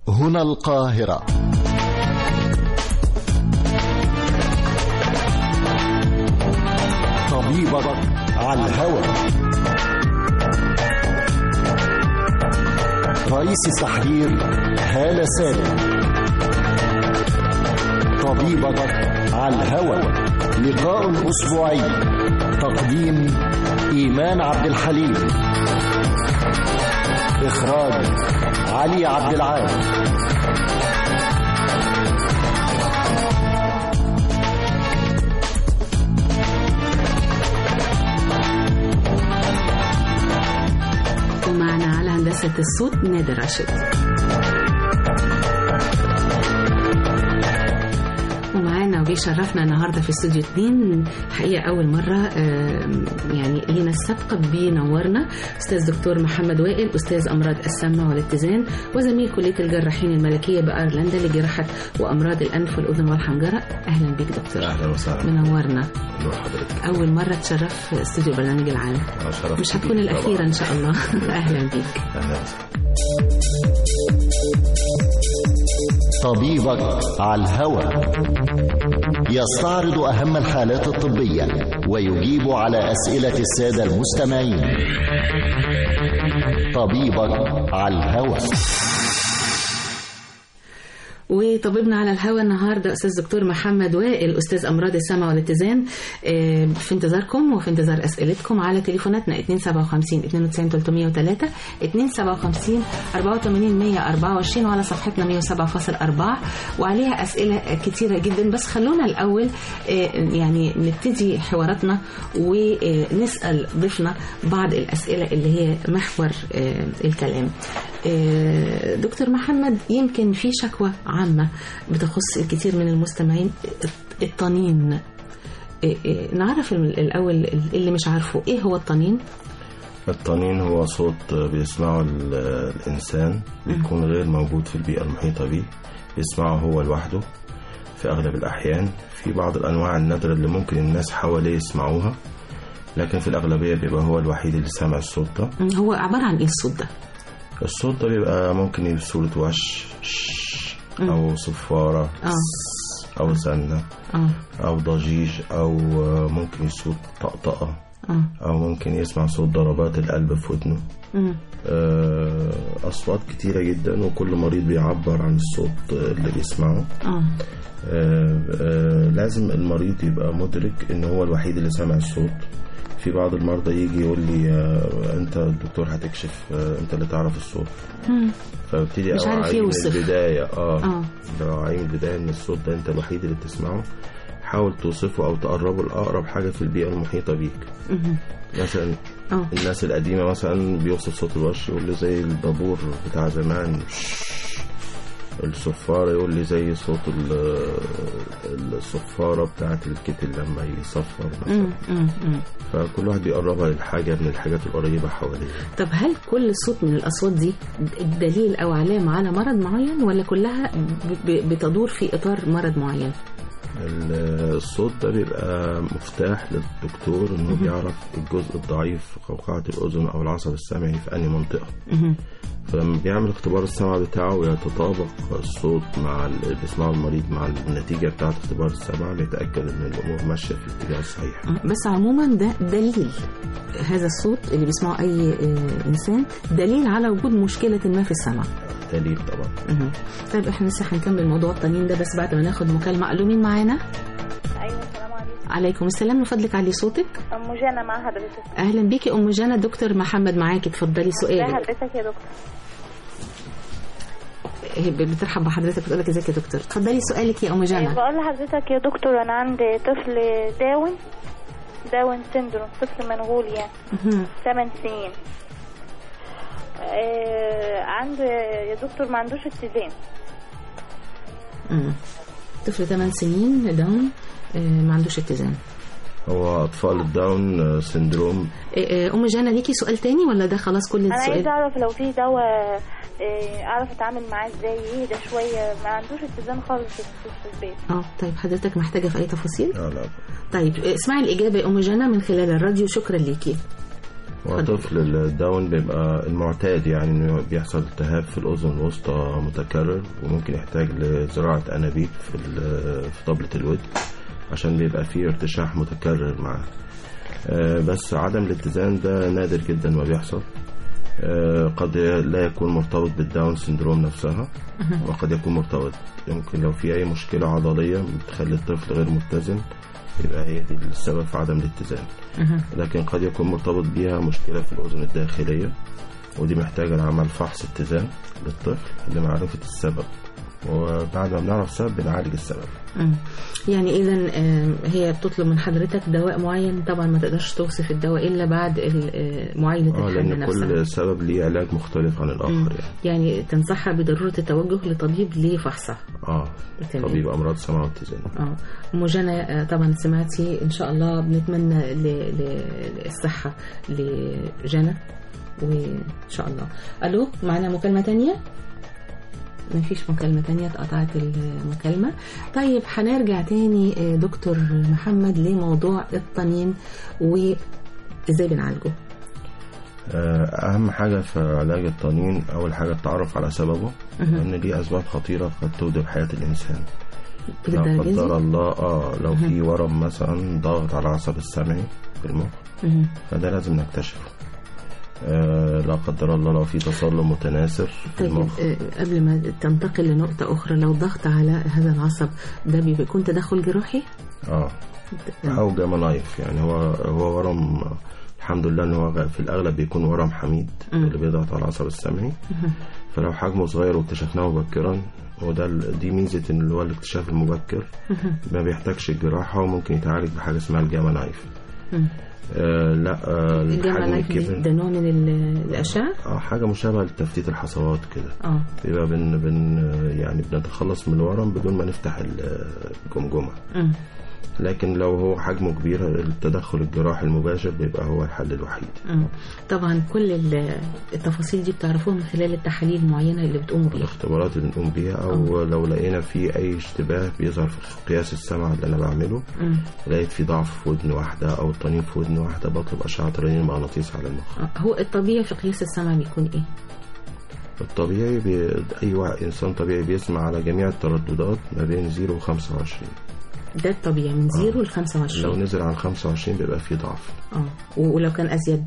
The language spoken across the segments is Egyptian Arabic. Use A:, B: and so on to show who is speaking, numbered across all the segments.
A: هنا القاهرة طبيبك على الهوى رئيس التحرير هالة سالم طبيبك على الهوى لقاء أسبوعي تقديم إيمان عبد الحليم إخراج علي عبد العال
B: ومعنا على هندسة الصوت نادر راشد ومعانا وبيشرفنا النهارده في استوديو 2 حقيقه اول مره آم، يعني لينا السبق بينورنا استاذ دكتور محمد وائل استاذ امراض السمع والاتزان وزميل كليه الجراحين الملكيه بايرلندا لجراحه وامراض الانف والاذن والحنجره اهلا بيك دكتور
C: اهلا وسهلا
B: منورنا
C: نور حضرتك
B: اول مره تشرف في استوديو برنامج العالم
C: أنا شرفت
B: مش هتكون
C: بيك
B: الاخيره
C: طبعاً.
B: ان شاء الله اهلا بيك
C: اهلا وسهلا
A: طبيبك على الهوى يستعرض أهم الحالات الطبية ويجيب على أسئلة السادة المستمعين طبيبك على الهوى
B: وطبيبنا على الهوا النهارده استاذ دكتور محمد وائل استاذ امراض السمع والاتزان آه، في انتظاركم وفي انتظار اسئلتكم على تليفوناتنا 257 92 303 257 84 124 وعلى صفحتنا 107.4 وعليها اسئله كتيره جدا بس خلونا الاول آه، يعني نبتدي حواراتنا ونسال ضيفنا بعض الاسئله اللي هي محور آه، الكلام آه، دكتور محمد يمكن في شكوى عامة بتخص الكثير من المستمعين الطنين آه، آه، نعرف الأول اللي مش عارفه إيه هو الطنين
C: الطنين هو صوت بيسمعه ال- الإنسان بيكون غير موجود في البيئة المحيطة بيه بيسمعه هو لوحده في أغلب الأحيان في بعض الأنواع النادرة اللي ممكن الناس حواليه يسمعوها لكن في الأغلبية بيبقى هو الوحيد اللي سامع الصوت ده
B: م، هو عبارة عن إيه الصوت ده
C: الصوت ده بيبقى ممكن يبقى صورة وش أو صفارة
B: آه.
C: أو سنة
B: آه
C: أو ضجيج أو ممكن صوت طقطقة
B: آه
C: أو ممكن يسمع صوت ضربات القلب في ودنه
B: م،
C: آه، أصوات كتيرة جدا وكل مريض بيعبر عن الصوت اللي بيسمعه
B: آه
C: آه، آه، لازم المريض يبقى مدرك إن هو الوحيد اللي سامع الصوت في بعض المرضى يجي يقول لي آه، أنت الدكتور هتكشف آه، أنت اللي تعرف الصوت
B: م،
C: فببتدي
B: مش عارف
C: أوعيه من
B: يوصف.
C: البداية اه
B: آه.
C: بوعيه من البداية إن الصوت ده أنت الوحيد اللي بتسمعه حاول توصفه أو تقربه لأقرب حاجة في البيئة المحيطة بيك
B: م،
C: مثلا
B: آه
C: الناس القديمة مثلا بيوصف صوت الوش يقول لي زي البابور بتاع زمان الصفارة يقول لي زي صوت ال- الصفارة بتاعة الكتل لما يصفر مثلا
B: م، م، م.
C: فكل واحد بيقربها للحاجة من الحاجات القريبة حواليه
B: طب هل كل صوت من الأصوات دي دليل أو علامة على مرض معين ولا كلها ب- ب- بتدور في إطار مرض معين؟
C: ال- الصوت ده بيبقى مفتاح للدكتور انه بيعرف الجزء الضعيف في قوقعة الأذن أو العصب السمعي في أي منطقة
B: مهم.
C: فلما بيعمل اختبار السمع بتاعه ويتطابق الصوت مع اللي بيسمعه المريض مع النتيجة بتاعة اختبار السمع بيتأكد إن الأمور ماشية في الاتجاه الصحيح
B: بس عموما ده دليل هذا الصوت اللي بيسمعه اي آه، انسان دليل على وجود مشكله ما في السمع
C: دليل طبعا
B: مهم. طيب احنا لسه هنكمل موضوع الطنين ده بس بعد ما ناخد مكالمه الو مين معانا
D: ايوه السلام عليكم
B: عليكم السلام من فضلك علي صوتك
D: ام جانا مع حضرتك
B: اهلا بيكي ام جانا دكتور محمد معاكي اتفضلي
D: ازي
B: سؤالك
D: حضرتك يا دكتور
B: هي بترحب بحضرتك بتقول لك ازيك يا دكتور اتفضلي سؤالك يا ام
D: أيوة،
B: جانا
D: بقول لحضرتك يا دكتور انا عندي طفل داون داون سيندروم طفل منغول يعني
B: مهم.
D: 8 سنين آه عنده يا دكتور ما عندوش اتزان
B: مم. طفل 8 سنين داون آه، ما عندوش اتزان
C: هو أطفال الداون آه، سندروم
B: آه، آه، ام جانا ليكي سؤال تاني ولا ده خلاص كل
D: انا عايزه
B: السؤال
D: اعرف لو في دواء آه، اعرف اتعامل معاه ازاي يهدى شويه ما عندوش اتزان خالص في في البيت
B: اه طيب حضرتك محتاجه في اي تفاصيل
C: لا لا
B: طيب اسمعي الإجابة يا أم جنى من خلال الراديو شكرا ليكي
C: وطفل الداون بيبقى المعتاد يعني انه بيحصل التهاب في الاذن الوسطى متكرر وممكن يحتاج لزراعه انابيب في ال- في طبله الودن عشان بيبقى فيه ارتشاح متكرر معاه آه، بس عدم الاتزان ده نادر جدا ما بيحصل آه، قد لا يكون مرتبط بالداون سندروم نفسها وقد يكون مرتبط يمكن لو في اي مشكله عضليه بتخلي الطفل غير متزن يبقى هي دي السبب في عدم الاتزان لكن قد يكون مرتبط بيها مشكله في الاذن الداخليه ودي محتاجه لعمل فحص اتزان للطفل لمعرفه السبب وبعد ما بنعرف السبب بنعالج السبب
B: مم. يعني اذا آه، هي بتطلب من حضرتك دواء معين طبعا ما تقدرش توصف الدواء الا بعد ال- آه، معاينه
C: اه
B: الحمل
C: لان
B: نفسها
C: كل سبب ليه علاج مختلف عن الاخر
B: مم.
C: يعني
B: يعني تنصحها بضروره التوجه لطبيب لفحصها
C: اه
B: تمام.
C: طبيب امراض سمع واتزان
B: اه ام جنى آه، طبعا سمعتي ان شاء الله بنتمنى ل- ل- الصحه لجنى وان شاء الله الو معنا مكالمه تانية ما فيش مكالمة تانية اتقطعت المكالمة طيب هنرجع تاني آه، دكتور محمد لموضوع الطنين وازاي بنعالجه
C: آه، اهم حاجه في علاج الطنين اول حاجه التعرف على سببه لان ليه اسباب خطيره قد تودي حياه الانسان لا
B: بالدرجة دي؟
C: قدر الله اه لو في ورم مثلا ضاغط على العصب السمعي في المخ
B: مهم.
C: فده لازم نكتشفه آه لا قدر الله لو في تصلب متناثر في
B: طيب
C: المخ
B: آه، قبل ما تنتقل لنقطة أخرى لو ضغط على هذا العصب ده بيكون تدخل جراحي؟
C: اه او جاما نايف يعني هو هو ورم آه، الحمد لله ان هو في الاغلب بيكون ورم حميد
B: مم.
C: اللي بيضغط على العصب السمعي فلو حجمه صغير واكتشفناه مبكرا وده ال- دي ميزه ان اللي هو الاكتشاف المبكر ما بيحتاجش الجراحه وممكن يتعالج بحاجه اسمها الجاما نايف
B: مم.
C: آه لا آه
B: الجامعة
C: الحجم
B: لايف
C: الكبير
B: ده نوع من ال- الأشعة؟
C: اه حاجه مشابهه لتفتيت الحصوات كده
B: اه
C: بيبقى بن بن يعني بنتخلص من الورم بدون ما نفتح ال- الجمجمه
B: مم.
C: لكن لو هو حجمه كبير التدخل الجراحي المباشر بيبقى هو الحل الوحيد
B: مم. طبعا كل ال- التفاصيل دي بتعرفوها من خلال التحاليل المعينة اللي بتقوموا بيها
C: الاختبارات اللي بنقوم بيها او لو لقينا في اي اشتباه بيظهر في قياس السمع اللي انا بعمله
B: مم.
C: لقيت في ضعف في ودن واحده او طنين في ودن واحده بطلب اشعه رنين مغناطيسي على المخ
B: آه، هو الطبيعي في قياس السمع بيكون ايه؟
C: الطبيعي بي... اي واحد انسان طبيعي بيسمع على جميع الترددات ما بين 0 و 25
B: ده الطبيعي من 0 ل
C: لو
B: 25
C: نزل عن 25 بيبقى في ضعف
B: اه و- ولو كان أزيد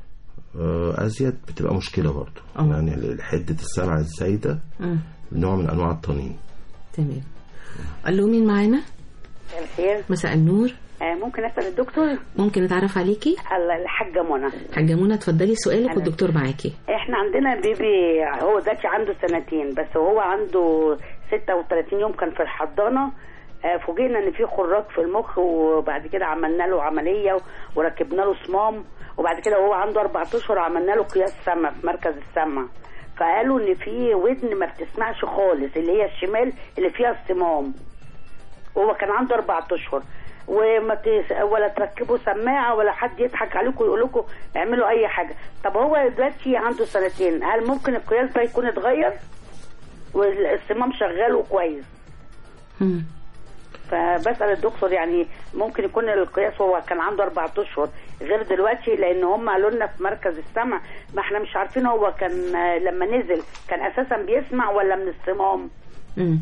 C: آه، ازيد بتبقى مشكله برضه
B: آه.
C: يعني حده السمع الزايده
B: مم.
C: نوع من انواع الطنين
B: تمام الو مين معانا؟
E: مساء الخير
B: مساء النور
E: آه، ممكن اسال الدكتور
B: ممكن نتعرف عليكي؟
E: الله الحاجه منى
B: حاجة منى اتفضلي سؤالك
E: أنا-
B: والدكتور معاكي
E: احنا عندنا بيبي هو دلوقتي عنده سنتين بس هو عنده 36 يوم كان في الحضانه آه، فوجئنا ان في خراج في المخ وبعد كده عملنا له عمليه وركبنا له صمام وبعد كده وهو عنده اربع اشهر عملنا له قياس سمع في مركز السمع فقالوا ان في ودن ما بتسمعش خالص اللي هي الشمال اللي فيها الصمام وهو كان عنده اربع اشهر وما تس... ولا تركبوا سماعه ولا حد يضحك عليكم ويقول لكم اعملوا اي حاجه طب هو دلوقتي عنده سنتين هل ممكن القياس ده يكون اتغير والصمام شغال وكويس
B: مم.
E: فبسال الدكتور يعني ممكن يكون القياس هو كان عنده اربع اشهر غير دلوقتي لان هم قالوا لنا في مركز السمع ما احنا مش عارفين هو كان آه، لما نزل كان اساسا بيسمع ولا من الصمام
B: مم.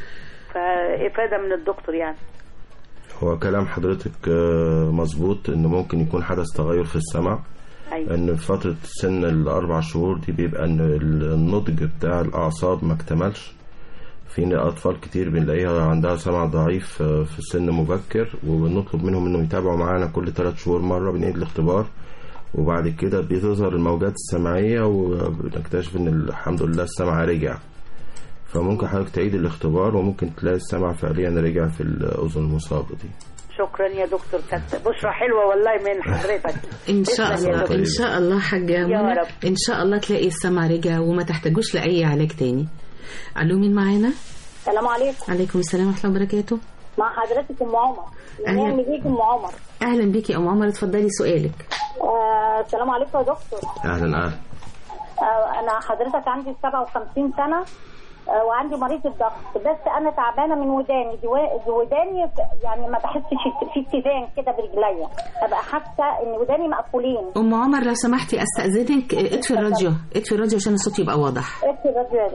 E: فافاده من الدكتور يعني
C: هو كلام حضرتك آه، مظبوط ان ممكن يكون حدث تغير في السمع
E: ايوه
C: ان في فتره سن الاربع شهور دي بيبقى ان النضج بتاع الاعصاب ما اكتملش في اطفال كتير بنلاقيها عندها سمع ضعيف آه، في سن مبكر وبنطلب منهم انهم يتابعوا معانا كل ثلاث شهور مره بنعيد الاختبار وبعد كده بتظهر الموجات السمعيه وبنكتشف ان الحمد لله السمع رجع فممكن حضرتك تعيد الاختبار وممكن تلاقي السمع فعليا رجع في الاذن المصابه دي
E: شكرا يا دكتور كانت بشرى حلوه والله من حضرتك
B: ان شاء
E: تسلم يا
B: الله
E: دكتور.
B: ان شاء الله حاجه منى
E: رب.
B: ان شاء الله تلاقي السمع رجع وما تحتاجوش لاي علاج تاني الو مين معانا
F: السلام عليكم
B: عليكم السلام ورحمه الله وبركاته
F: مع حضرتك ام عمر
B: أهلا.
F: منين بيجي ام عمر
B: اهلا بيكي يا ام عمر اتفضلي سؤالك
F: آه السلام عليكم يا دكتور
C: اهلا اهلا
F: آه انا حضرتك عندي 57 سنه آه، وعندي مريض الضغط بس انا تعبانه من وداني دوا- وداني ف- يعني ما بحسش في اتزان كده برجليا ابقى حاسه ان وداني مقفولين
B: ام عمر لو سمحتي استاذنك آه، اطفي الراديو اطفي الراديو عشان الصوت يبقى واضح
F: ايه الراديو ده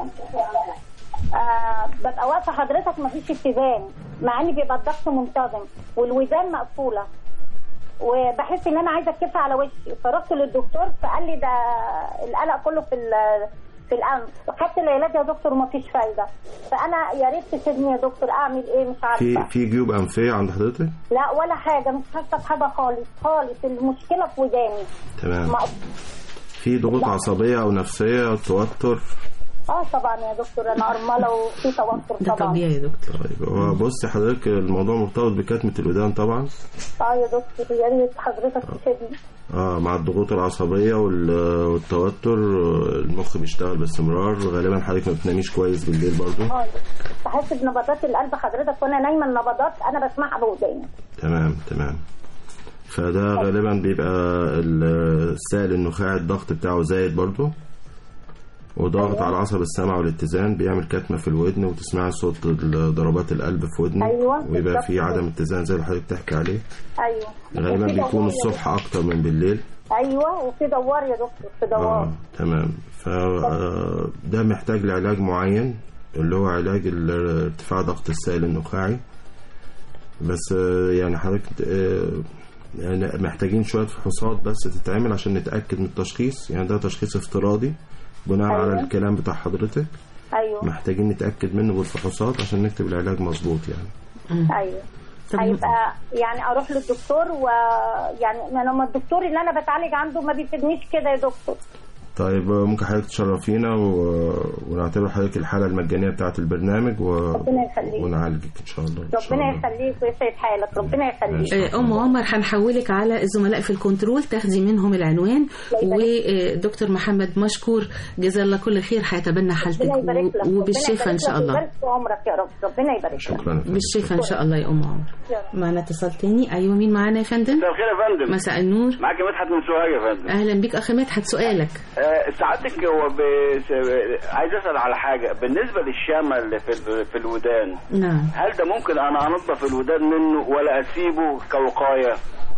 F: آه ببقى واقفه حضرتك مفيش اتزان مع ان بيبقى الضغط منتظم والودان مقفوله وبحس ان انا عايزه اتكفي على وشي فرحت للدكتور فقال لي ده القلق كله في ال- في الانف خدت العلاج يا دكتور ومفيش فايده فانا يا ريت تفيدني يا دكتور اعمل ايه مش
C: في
F: عارفه
C: في جيوب انفيه عند حضرتك
F: لا ولا حاجه مش حاسه بحاجه خالص خالص المشكله في وداني
C: تمام
F: مقف-
C: في ضغوط عصبيه او نفسيه توتر
F: اه طبعا يا دكتور انا ارمله وفي توتر
B: ده
F: طبعا
B: طبيعي يا دكتور
C: طيب هو بص حضرتك الموضوع مرتبط بكتمه الودان طبعا
F: اه يا دكتور يا ريت حضرتك تفيدني
C: اه مع الضغوط العصبيه وال- والتوتر آه، المخ بيشتغل باستمرار غالبا حضرتك ما بتناميش كويس بالليل برضو
F: اه بحس بنبضات القلب حضرتك وانا نايمه النبضات انا بسمعها بوداني
C: تمام تمام فده غالبا بيبقى ال- السائل النخاعي الضغط بتاعه زايد برضو وضاغط على عصب السمع والاتزان بيعمل كتمة في الودن وتسمعي صوت ال- ضربات القلب في ودنك
F: أيوة،
C: ويبقى
F: بالظبط
C: في
F: كده.
C: عدم اتزان زي اللي حضرتك بتحكي عليه
F: ايوه
C: غالبا
F: وفي
C: بيكون
F: دوار يا
C: الصبح اكتر من بالليل
F: دكتور. ايوه وفي دوار يا دكتور في دوار
C: اه تمام فده محتاج لعلاج معين اللي هو علاج ال- ارتفاع ضغط السائل النخاعي بس آه، يعني حضرتك آه، يعني محتاجين شوية فحوصات بس تتعمل عشان نتأكد من التشخيص يعني ده تشخيص افتراضي بناء على
F: أيوة.
C: الكلام بتاع حضرتك
F: ايوه
C: محتاجين نتأكد منه بالفحوصات عشان نكتب العلاج مظبوط يعني
F: ايوه
B: طب
F: هيبقى يعني اروح للدكتور ويعني ما لما الدكتور اللي انا بتعالج عنده ما بيفيدنيش كده يا دكتور
C: طيب آه، ممكن حضرتك تشرفينا و... ونعتبر حضرتك الحالة المجانية بتاعة البرنامج و...
F: ربنا يخليك.
C: ونعالجك إن شاء الله إن شاء
F: ربنا
C: الله.
F: يخليك ويسعد حالك ربنا يخليك
B: آه، ام عمر هنحولك على الزملاء في الكنترول تاخدي منهم العنوان ودكتور محمد مشكور جزاه الله كل خير هيتبنى حالتك
F: ربنا يبارك لك
B: و- وبالشفاء ان شاء الله
F: ويبارك في عمرك يا رب ربنا يبارك لك
C: شكرا يا فندم.
B: بالشفاء ان شاء الله يا ام عمر
F: يا رب.
B: معنا اتصال تاني ايوه مين معانا يا فندم
G: مساء الخير يا فندم
B: مساء النور
G: معاك مدحت من سوهاج يا فندم
B: اهلا بيك اخي مدحت سؤالك
G: آه، سعادتك هو ب... س- عايز اسال على حاجه بالنسبه للشامه اللي في ال- في الودان
B: نعم
G: هل ده ممكن انا انظف الودان منه ولا اسيبه كوقايه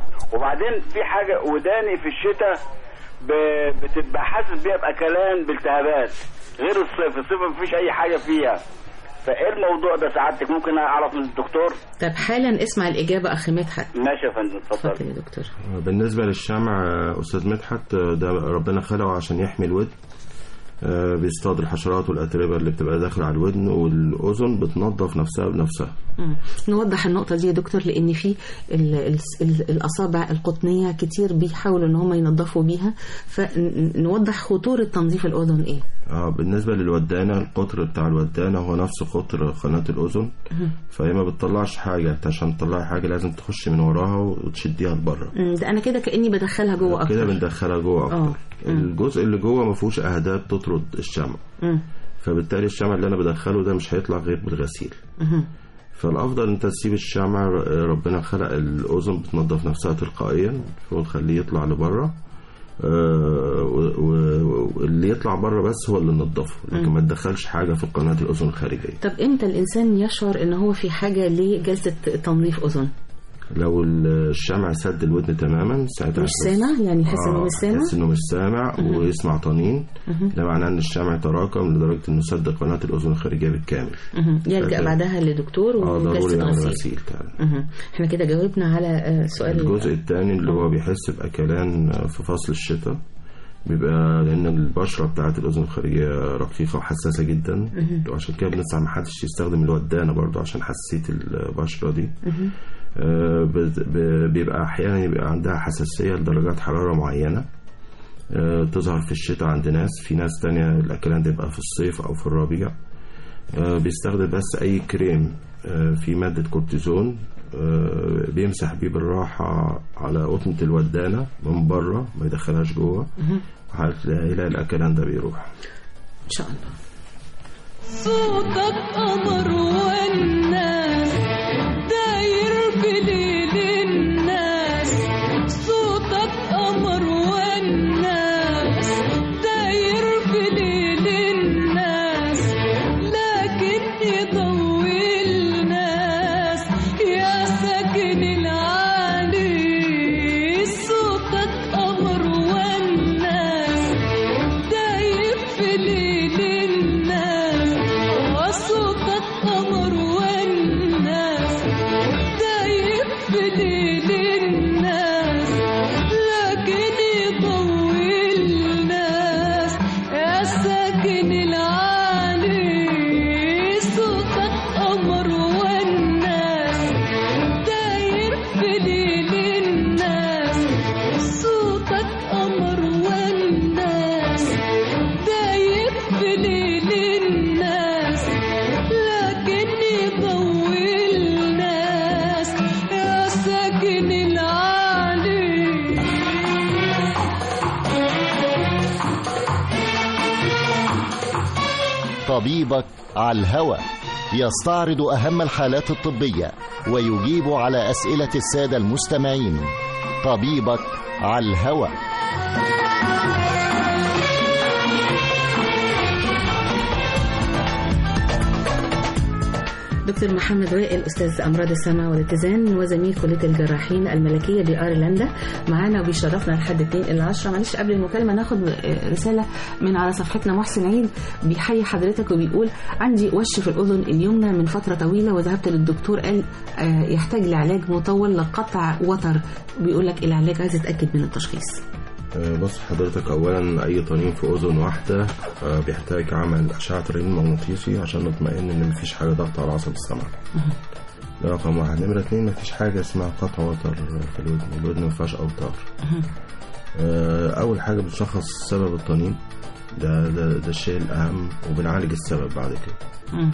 G: وبعدين في حاجه وداني في الشتاء ب... بتبقى حاسس بيها باكلان بالتهابات غير الصيف الصيف مفيش اي حاجه فيها فايه الموضوع ده سعادتك ممكن اعرف من الدكتور
B: طب حالا اسمع الاجابه اخي مدحت
G: ماشي يا فندم اتفضل
B: اتفضل يا دكتور
C: بالنسبة للشمع آه، أستاذ مدحت آه، ده ربنا خلقه عشان يحمي الودن آه، بيصطاد الحشرات والأتربة اللي بتبقى داخلة على الودن والأذن بتنظف نفسها بنفسها
B: مم. نوضح النقطة دي يا دكتور لأن في ال- ال- ال- الأصابع القطنية كتير بيحاولوا إن هم ينظفوا بيها فنوضح خطورة تنظيف الأذن إيه
C: اه بالنسبة للودانة القطر بتاع الودانة هو نفس قطر قناة الأذن فهي ما بتطلعش حاجة انت عشان تطلعي حاجة لازم تخش من وراها وتشديها لبره
B: مم، ده أنا كده كأني بدخلها جوه
C: كده
B: أكتر
C: بندخلها جوه
B: آه.
C: أكتر الجزء اللي جوه ما فيهوش أهداب تطرد الشمع
B: مم.
C: فبالتالي الشمع اللي أنا بدخله ده مش هيطلع غير بالغسيل
B: مهم.
C: فالافضل انت تسيب الشمع ربنا خلق الاذن بتنظف نفسها تلقائيا وتخليه يطلع لبره آه، و- و- واللي يطلع بره بس هو اللي ننضفه لكن ما تدخلش حاجه في قناه الاذن الخارجيه
B: طب إمتى الإنسان يشعر إن هو في حاجة لجلسة تنظيف أذن
C: لو الشمع سد الودن تماما ساعتها
B: مش
C: هتحس-
B: سامع يعني يحس إنه
C: آه،
B: مش سامع
C: يحس انه مش سامع ويسمع طنين ده معناه ان الشمع تراكم لدرجه انه سد قناه الاذن الخارجيه بالكامل
B: مهم. يلجأ
C: فده-
B: بعدها لدكتور
C: اه ضروري
B: وجلسة
C: يعمل
B: غسيل
C: غسيل تعالى.
B: مهم. احنا كده جاوبنا على آه، سؤال
C: الجزء الثاني اللي هو بيحس بأكلان في فصل الشتاء بيبقى لأن البشرة بتاعت الأذن الخارجية رقيقة وحساسة جدا وعشان كده بنسمع محدش يستخدم الودانة برضو عشان حساسية البشرة دي آه، بت- ب- بيبقى أحيانا يبقى عندها حساسية لدرجات حرارة معينة آه، تظهر في الشتاء عند ناس في ناس تانية الأكلان ده يبقى في الصيف أو في الربيع آه، بيستخدم بس أي كريم آه، في مادة كورتيزون آه، بيمسح بيه بالراحة على قطنة الودانة من بره ما يدخلهاش جوه هتلاقي هيلاقي الأكلان ده بيروح
B: إن شاء الله
H: صوتك قمر والناس داير بليل الناس صوتك قمر والناس داير بليل الناس لا
A: طبيبك على الهوى يستعرض أهم الحالات الطبية ويجيب على أسئلة السادة المستمعين طبيبك على الهوى
B: دكتور محمد وائل استاذ امراض السمع والاتزان وزميل كليه الجراحين الملكيه بايرلندا معانا وبيشرفنا لحد 2 الى 10 معلش قبل المكالمه ناخد رساله من على صفحتنا محسن عيد بيحيي حضرتك وبيقول عندي وش في الاذن اليمنى من فتره طويله وذهبت للدكتور قال آه، يحتاج لعلاج مطول لقطع وتر بيقول لك العلاج عايز اتاكد من التشخيص
C: آه، بص حضرتك اولا اي طنين في اذن واحده آه، بيحتاج عمل اشعه رنين مغناطيسي عشان نطمئن ان مفيش حاجه ضغط على عصب السمع ده رقم واحد نمرة اتنين مفيش حاجة اسمها قطع وتر في الودن الودن مفيهاش أوتار آه، أول حاجة بنشخص سبب الطنين ده ده, ده الشيء الأهم وبنعالج السبب بعد كده
B: مم.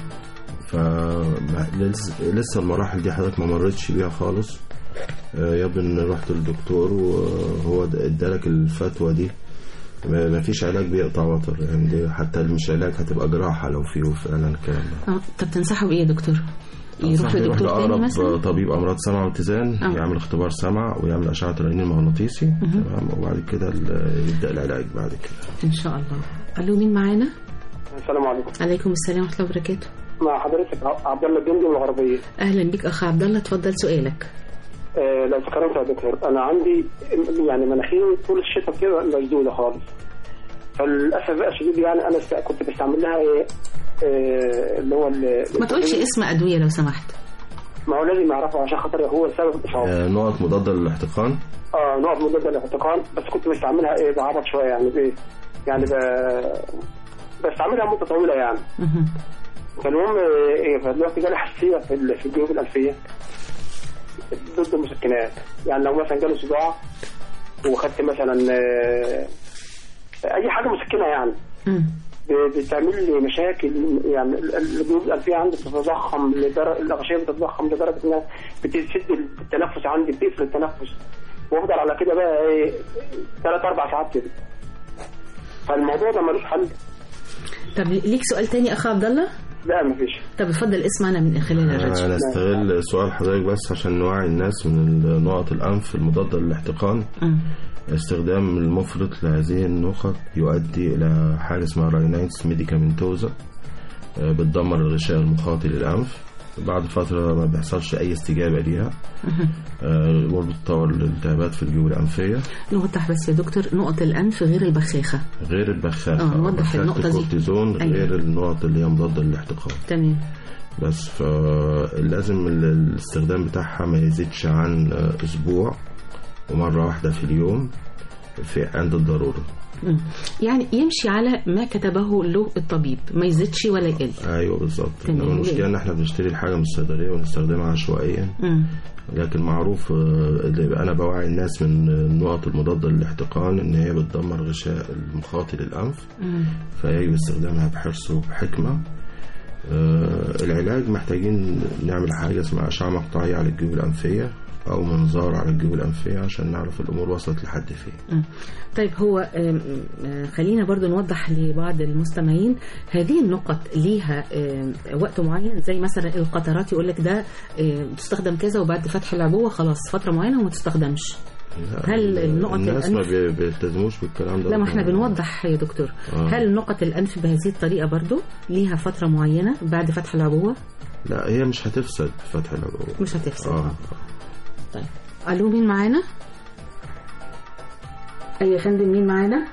C: فلسه المراحل دي حضرتك ما مرتش بيها خالص آه، يبدو ان رحت للدكتور وهو د- ادالك الفتوى دي ما ما فيش علاج بيقطع وتر يعني دي حتى اللي مش علاج هتبقى جراحة لو فيه فعلا الكلام ده
B: آه، طب تنصحه بايه يا دكتور؟ يروح
C: أنصح يروح
B: لدكتور تاني
C: لأقرب
B: مثلا؟
C: طبيب أمراض سمع واتزان
B: آه.
C: يعمل اختبار سمع ويعمل أشعة رنين مغناطيسي تمام وبعد كده ال- يبدأ العلاج بعد كده
B: ان شاء الله الو مين معانا؟
I: السلام عليكم
B: عليكم السلام ورحمه الله وبركاته
I: مع حضرتك عبد الله الجندي من الغربيه
B: اهلا بك اخ عبد الله اتفضل سؤالك
I: آه لو تكرمت يا دكتور انا عندي يعني مناخيري طول الشتاء كده مسدوده خالص فللاسف بقى شديد يعني انا است- كنت بستعمل لها ايه آه اللي هو ال-
B: ما تقولش اسم ادويه لو سمحت
I: ما هو لازم يعرفه عشان خاطر هو سبب الاصابه
C: آه، نقط مضادة للاحتقان
I: اه نوع مضاد للاحتقان بس كنت بستعملها ايه بعبط شويه يعني بايه يعني ب... بستعملها مده طويله يعني
B: مهم.
I: فالمهم آه، ايه فدلوقتي جالي حساسيه في ال- في الجيوب الانفيه ضد المسكنات يعني لو مثلا جالي صداع وخدت مثلا آه، اي حاجه مسكنه يعني
B: مم.
I: ب- بتعمل لي مشاكل يعني ال- ال- الجيوب الانفيه عندي بتتضخم لدرجه الاغشيه بتتضخم لدرجه انها بتسد التنفس عندي بتقفل التنفس وافضل على كده بقى ايه ثلاث اربع ساعات كده فالموضوع ده ملوش حل
B: طب ليك سؤال تاني اخ عبد الله
I: لا مفيش
B: طب اتفضل اسمعنا من خلال
C: أنا
B: الراديو
C: نستغل سؤال حضرتك بس عشان نوعي الناس من نقط الأنف المضادة للاحتقان
B: مم.
C: استخدام المفرط لهذه النقط يؤدي إلى حاجة اسمها راينايتس ميديكامنتوزا آه، بتدمر الغشاء المخاطي للأنف بعد فترة ما بيحصلش أي استجابة ليها آه، الأمور بتتطور للالتهابات في الجيوب الأنفية
B: نوضح بس يا دكتور نقط الانف غير البخاخه
C: غير البخاخة
B: آه، نوضح
C: بخاخة
B: النقطة دي.
C: الكورتيزون
B: أيوة.
C: غير النقط اللي هي مضادة للاحتقان
B: تمام
C: بس فلازم ال- الاستخدام بتاعها ما يزيدش عن آه، أسبوع ومرة واحدة في اليوم في عند الضرورة
B: مم. يعني يمشي على ما كتبه له الطبيب ما يزيدش ولا يقل
C: أيوة بالظبط
B: تمام.
C: إنما المشكلة إن إحنا بنشتري الحاجة من الصيدلية ونستخدمها عشوائيا
B: مم.
C: لكن معروف آه، اللي أنا بوعي الناس من النقط المضادة للاحتقان إن هي بتدمر غشاء المخاطي للأنف
B: مم.
C: فيجب استخدامها بحرص وبحكمة آه، العلاج محتاجين نعمل حاجة اسمها أشعة مقطعية على الجيوب الأنفية أو منظار على الجيوب الأنفية عشان نعرف الأمور وصلت لحد فين
B: مم. طيب هو آم، آه، خلينا برضو نوضح لبعض المستمعين هذه النقط ليها آم، وقت معين زي مثلا القطرات يقول لك ده آم، تستخدم كذا وبعد فتح العبوه خلاص فتره معينه وما تستخدمش
C: لا،
B: هل النقط
C: الناس ما
B: الأنف-
C: بي- بيلتزموش بالكلام ده
B: لا ما احنا بنوضح يا دكتور
C: آه.
B: هل نقط الانف بهذه الطريقه برضو ليها فتره معينه بعد فتح العبوه
C: لا هي مش هتفسد فتح العبوة
B: مش هتفسد
C: اه
B: طيب الو مين معانا اي يا فندم مين معانا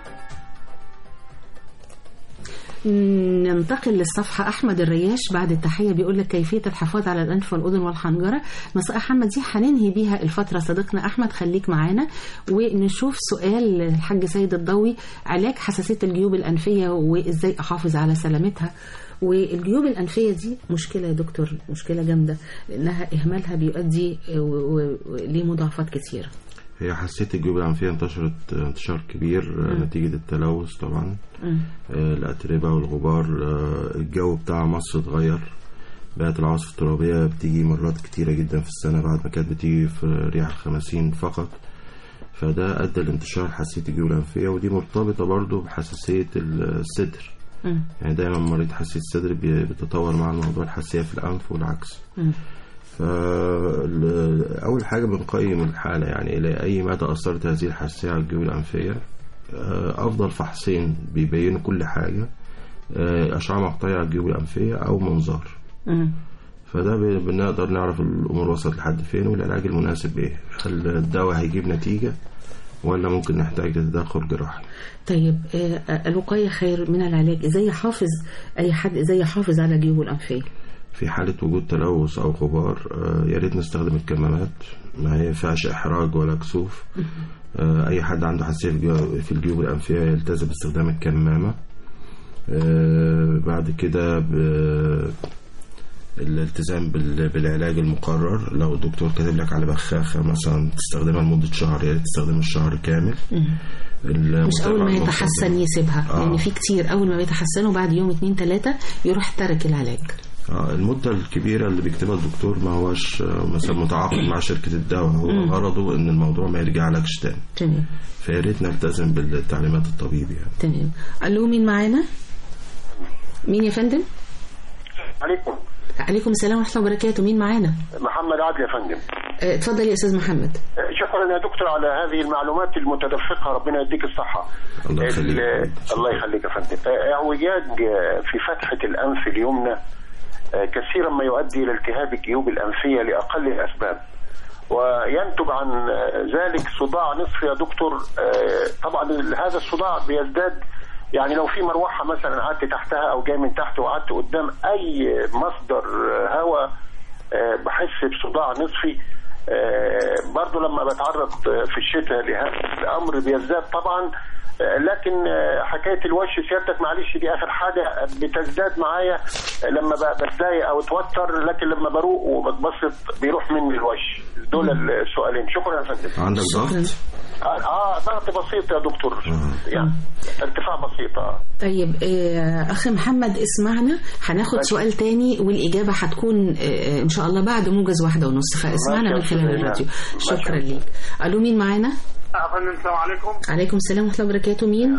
B: ننتقل للصفحة أحمد الرياش بعد التحية بيقول لك كيفية الحفاظ على الأنف والأذن والحنجرة نصائح أحمد دي هننهي بيها الفترة صديقنا أحمد خليك معانا ونشوف سؤال الحاج سيد الضوي علاج حساسية الجيوب الأنفية وإزاي أحافظ على سلامتها والجيوب الأنفية دي مشكلة يا دكتور مشكلة جامدة لأنها إهمالها بيؤدي و- و- و- لمضاعفات كثيرة
C: هي حسيت الجيوب الأنفية انتشرت انتشار كبير آه،
B: مم.
C: نتيجة التلوث طبعا
B: مم.
C: آه، الأتربة والغبار آه، الجو بتاع مصر اتغير بقت العواصف الترابية بتيجي مرات كتيرة جدا في السنة بعد ما كانت بتيجي في رياح الخمسين فقط فده أدى لانتشار حساسية الجيوب الأنفية ودي مرتبطة برضو بحساسية الصدر
B: مم.
C: يعني دايما مريض حساسية الصدر بي- بيتطور مع الموضوع الحساسية في الأنف والعكس
B: مم.
C: فأول حاجة بنقيم الحالة يعني إلى أي مدى أثرت هذه الحساسية على الجيوب الأنفية آه، أفضل فحصين بيبينوا كل حاجة آه، أشعة مقطعية على الجيوب الأنفية أو منظار
B: مم.
C: فده ب- بنقدر نعرف الأمور وصلت لحد فين والعلاج المناسب إيه هل الدواء هيجيب نتيجة ولا ممكن نحتاج تدخل جراحي
B: طيب آه، الوقاية خير من العلاج ازاي يحافظ اي حد ازاي يحافظ على جيوبه الانفية
C: في حالة وجود تلوث أو غبار آه، يا ريت نستخدم الكمامات ما ينفعش إحراج ولا كسوف آه، أي حد عنده حساسية في الجيو- في الجيوب الأنفية يلتزم باستخدام الكمامة آه، بعد كده ب- الالتزام بال- بالعلاج المقرر لو الدكتور كاتب لك على بخاخة مثلا تستخدمها لمدة شهر يا ريت تستخدم الشهر كامل
B: مش اول ما يتحسن يسيبها
C: آه.
B: لان في كتير اول ما بيتحسنوا بعد يوم اتنين تلاتة يروح ترك العلاج
C: آه، المدة الكبيرة اللي بيكتبها الدكتور ما هوش آه، مثلا متعاقد مع شركة الدواء هو
B: مم.
C: غرضه ان الموضوع ما يرجعلكش تاني
B: تمام
C: فيا ريت نلتزم بالتعليمات الطبيب يعني
B: تمام الو مين معانا مين يا فندم
J: عليكم
B: عليكم السلام ورحمة الله وبركاته مين معانا
J: محمد عادل يا فندم
B: آه، اتفضل يا استاذ محمد
J: آه، شكرا يا دكتور على هذه المعلومات المتدفقه ربنا يديك الصحه
C: الله يخليك.
J: ال- الله يخليك يا فندم آه، اعوجاج آه، في فتحه الانف اليمنى آه، كثيرا ما يؤدي الى التهاب الجيوب الانفيه لاقل الاسباب وينتج عن آه، ذلك صداع نصفي يا دكتور آه، طبعا هذا الصداع بيزداد يعني لو في مروحه مثلا قعدت تحتها او جاي من تحت وقعدت قدام اي مصدر آه، هواء آه، بحس بصداع نصفي آه، برضو لما بتعرض آه، في الشتاء لهذا الامر بيزداد طبعا آه، لكن آه، حكايه الوش سيادتك معلش دي اخر حاجه بتزداد معايا آه، لما ب- بتضايق او اتوتر لكن لما بروق وبتبسط بيروح مني الوش دول السؤالين شكرا يا فندم
C: عندك ضغط
J: اه آه، ضغط بسيط يا دكتور يعني ارتفاع بسيط اه
B: طيب آه، اخ محمد اسمعنا هناخد
J: ماشي.
B: سؤال تاني والاجابه هتكون آه، ان شاء الله بعد موجز واحده ونص فاسمعنا
J: ماشي
B: من
J: يا
B: خلال
J: أستاذ
B: الراديو
J: ماشي.
B: شكرا ليك الو مين معانا
K: يا فندم السلام عليكم
B: عليكم السلام ورحمه الله وبركاته مين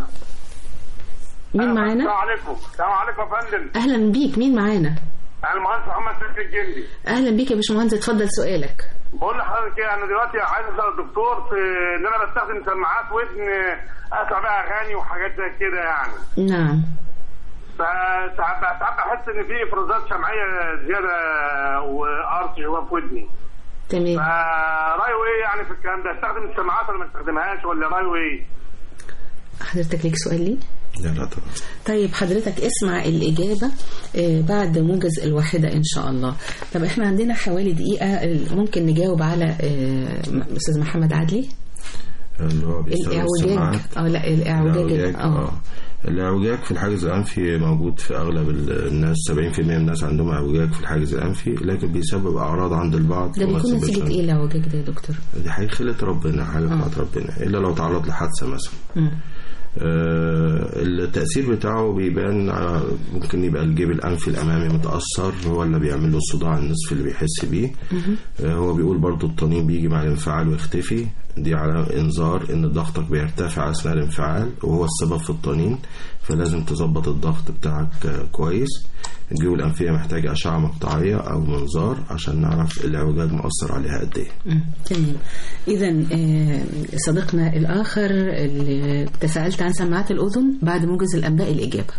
B: مين معانا
K: السلام عليكم السلام عليكم يا فندم
B: اهلا بيك مين معانا
K: انا المهندس محمد سيف الجندي
B: اهلا بيك يا باشمهندس اتفضل سؤالك
K: بقول لحضرتك ايه انا دلوقتي عايز اسال الدكتور في ان انا بستخدم سماعات ودن اسمع بيها اغاني وحاجات زي كده يعني
B: نعم
K: فساعات ساعات بحس ان في افرازات شمعيه زياده وقرص جوه في ودني
B: تمام
K: فرايه ايه يعني في الكلام ده استخدم السماعات ولا ما استخدمهاش ولا رايه ايه؟
B: حضرتك ليك سؤال لي
C: لا لا طبعا
B: طيب حضرتك اسمع الإجابة آه، بعد موجز الواحدة إن شاء الله طب إحنا عندنا حوالي دقيقة آه، ممكن نجاوب على آه، أستاذ محمد عدلي
C: اللي هو بيستخدم
B: الإعوجاج
C: السماعات.
B: اه لا الإعوجاج
C: الإعوجاج
B: اه
C: اه الاعوجاج في الحاجز الانفي موجود في اغلب ال- الناس 70% من الناس عندهم اعوجاج في الحاجز الانفي لكن بيسبب اعراض عند البعض
B: ده
C: وما
B: بيكون
C: تسببش
B: نتيجة
C: عند-
B: إيه الإعوجاج ده يا دكتور؟
C: دي حاجه خلة ربنا حاجه بتاعت ربنا الا لو تعرض لحادثه مثلا
B: مم.
C: آه، التأثير بتاعه بيبان آه، ممكن يبقى الجيب الأنفي الأمامي متأثر هو اللي بيعمل له الصداع النصفي اللي بيحس بيه آه، هو بيقول برضو الطنين بيجي مع الانفعال ويختفي دي على انذار ان ضغطك بيرتفع اثناء الانفعال وهو السبب في الطنين فلازم تظبط الضغط بتاعك آه، كويس الجيوب الانفيه محتاجه اشعه مقطعيه او منظار عشان نعرف الاعوجاج مؤثر عليها قد ايه
B: مم. تمام إذا آه، صديقنا الآخر اللي تساءلت عن سماعات الأذن بعد موجز الأنباء الإجابة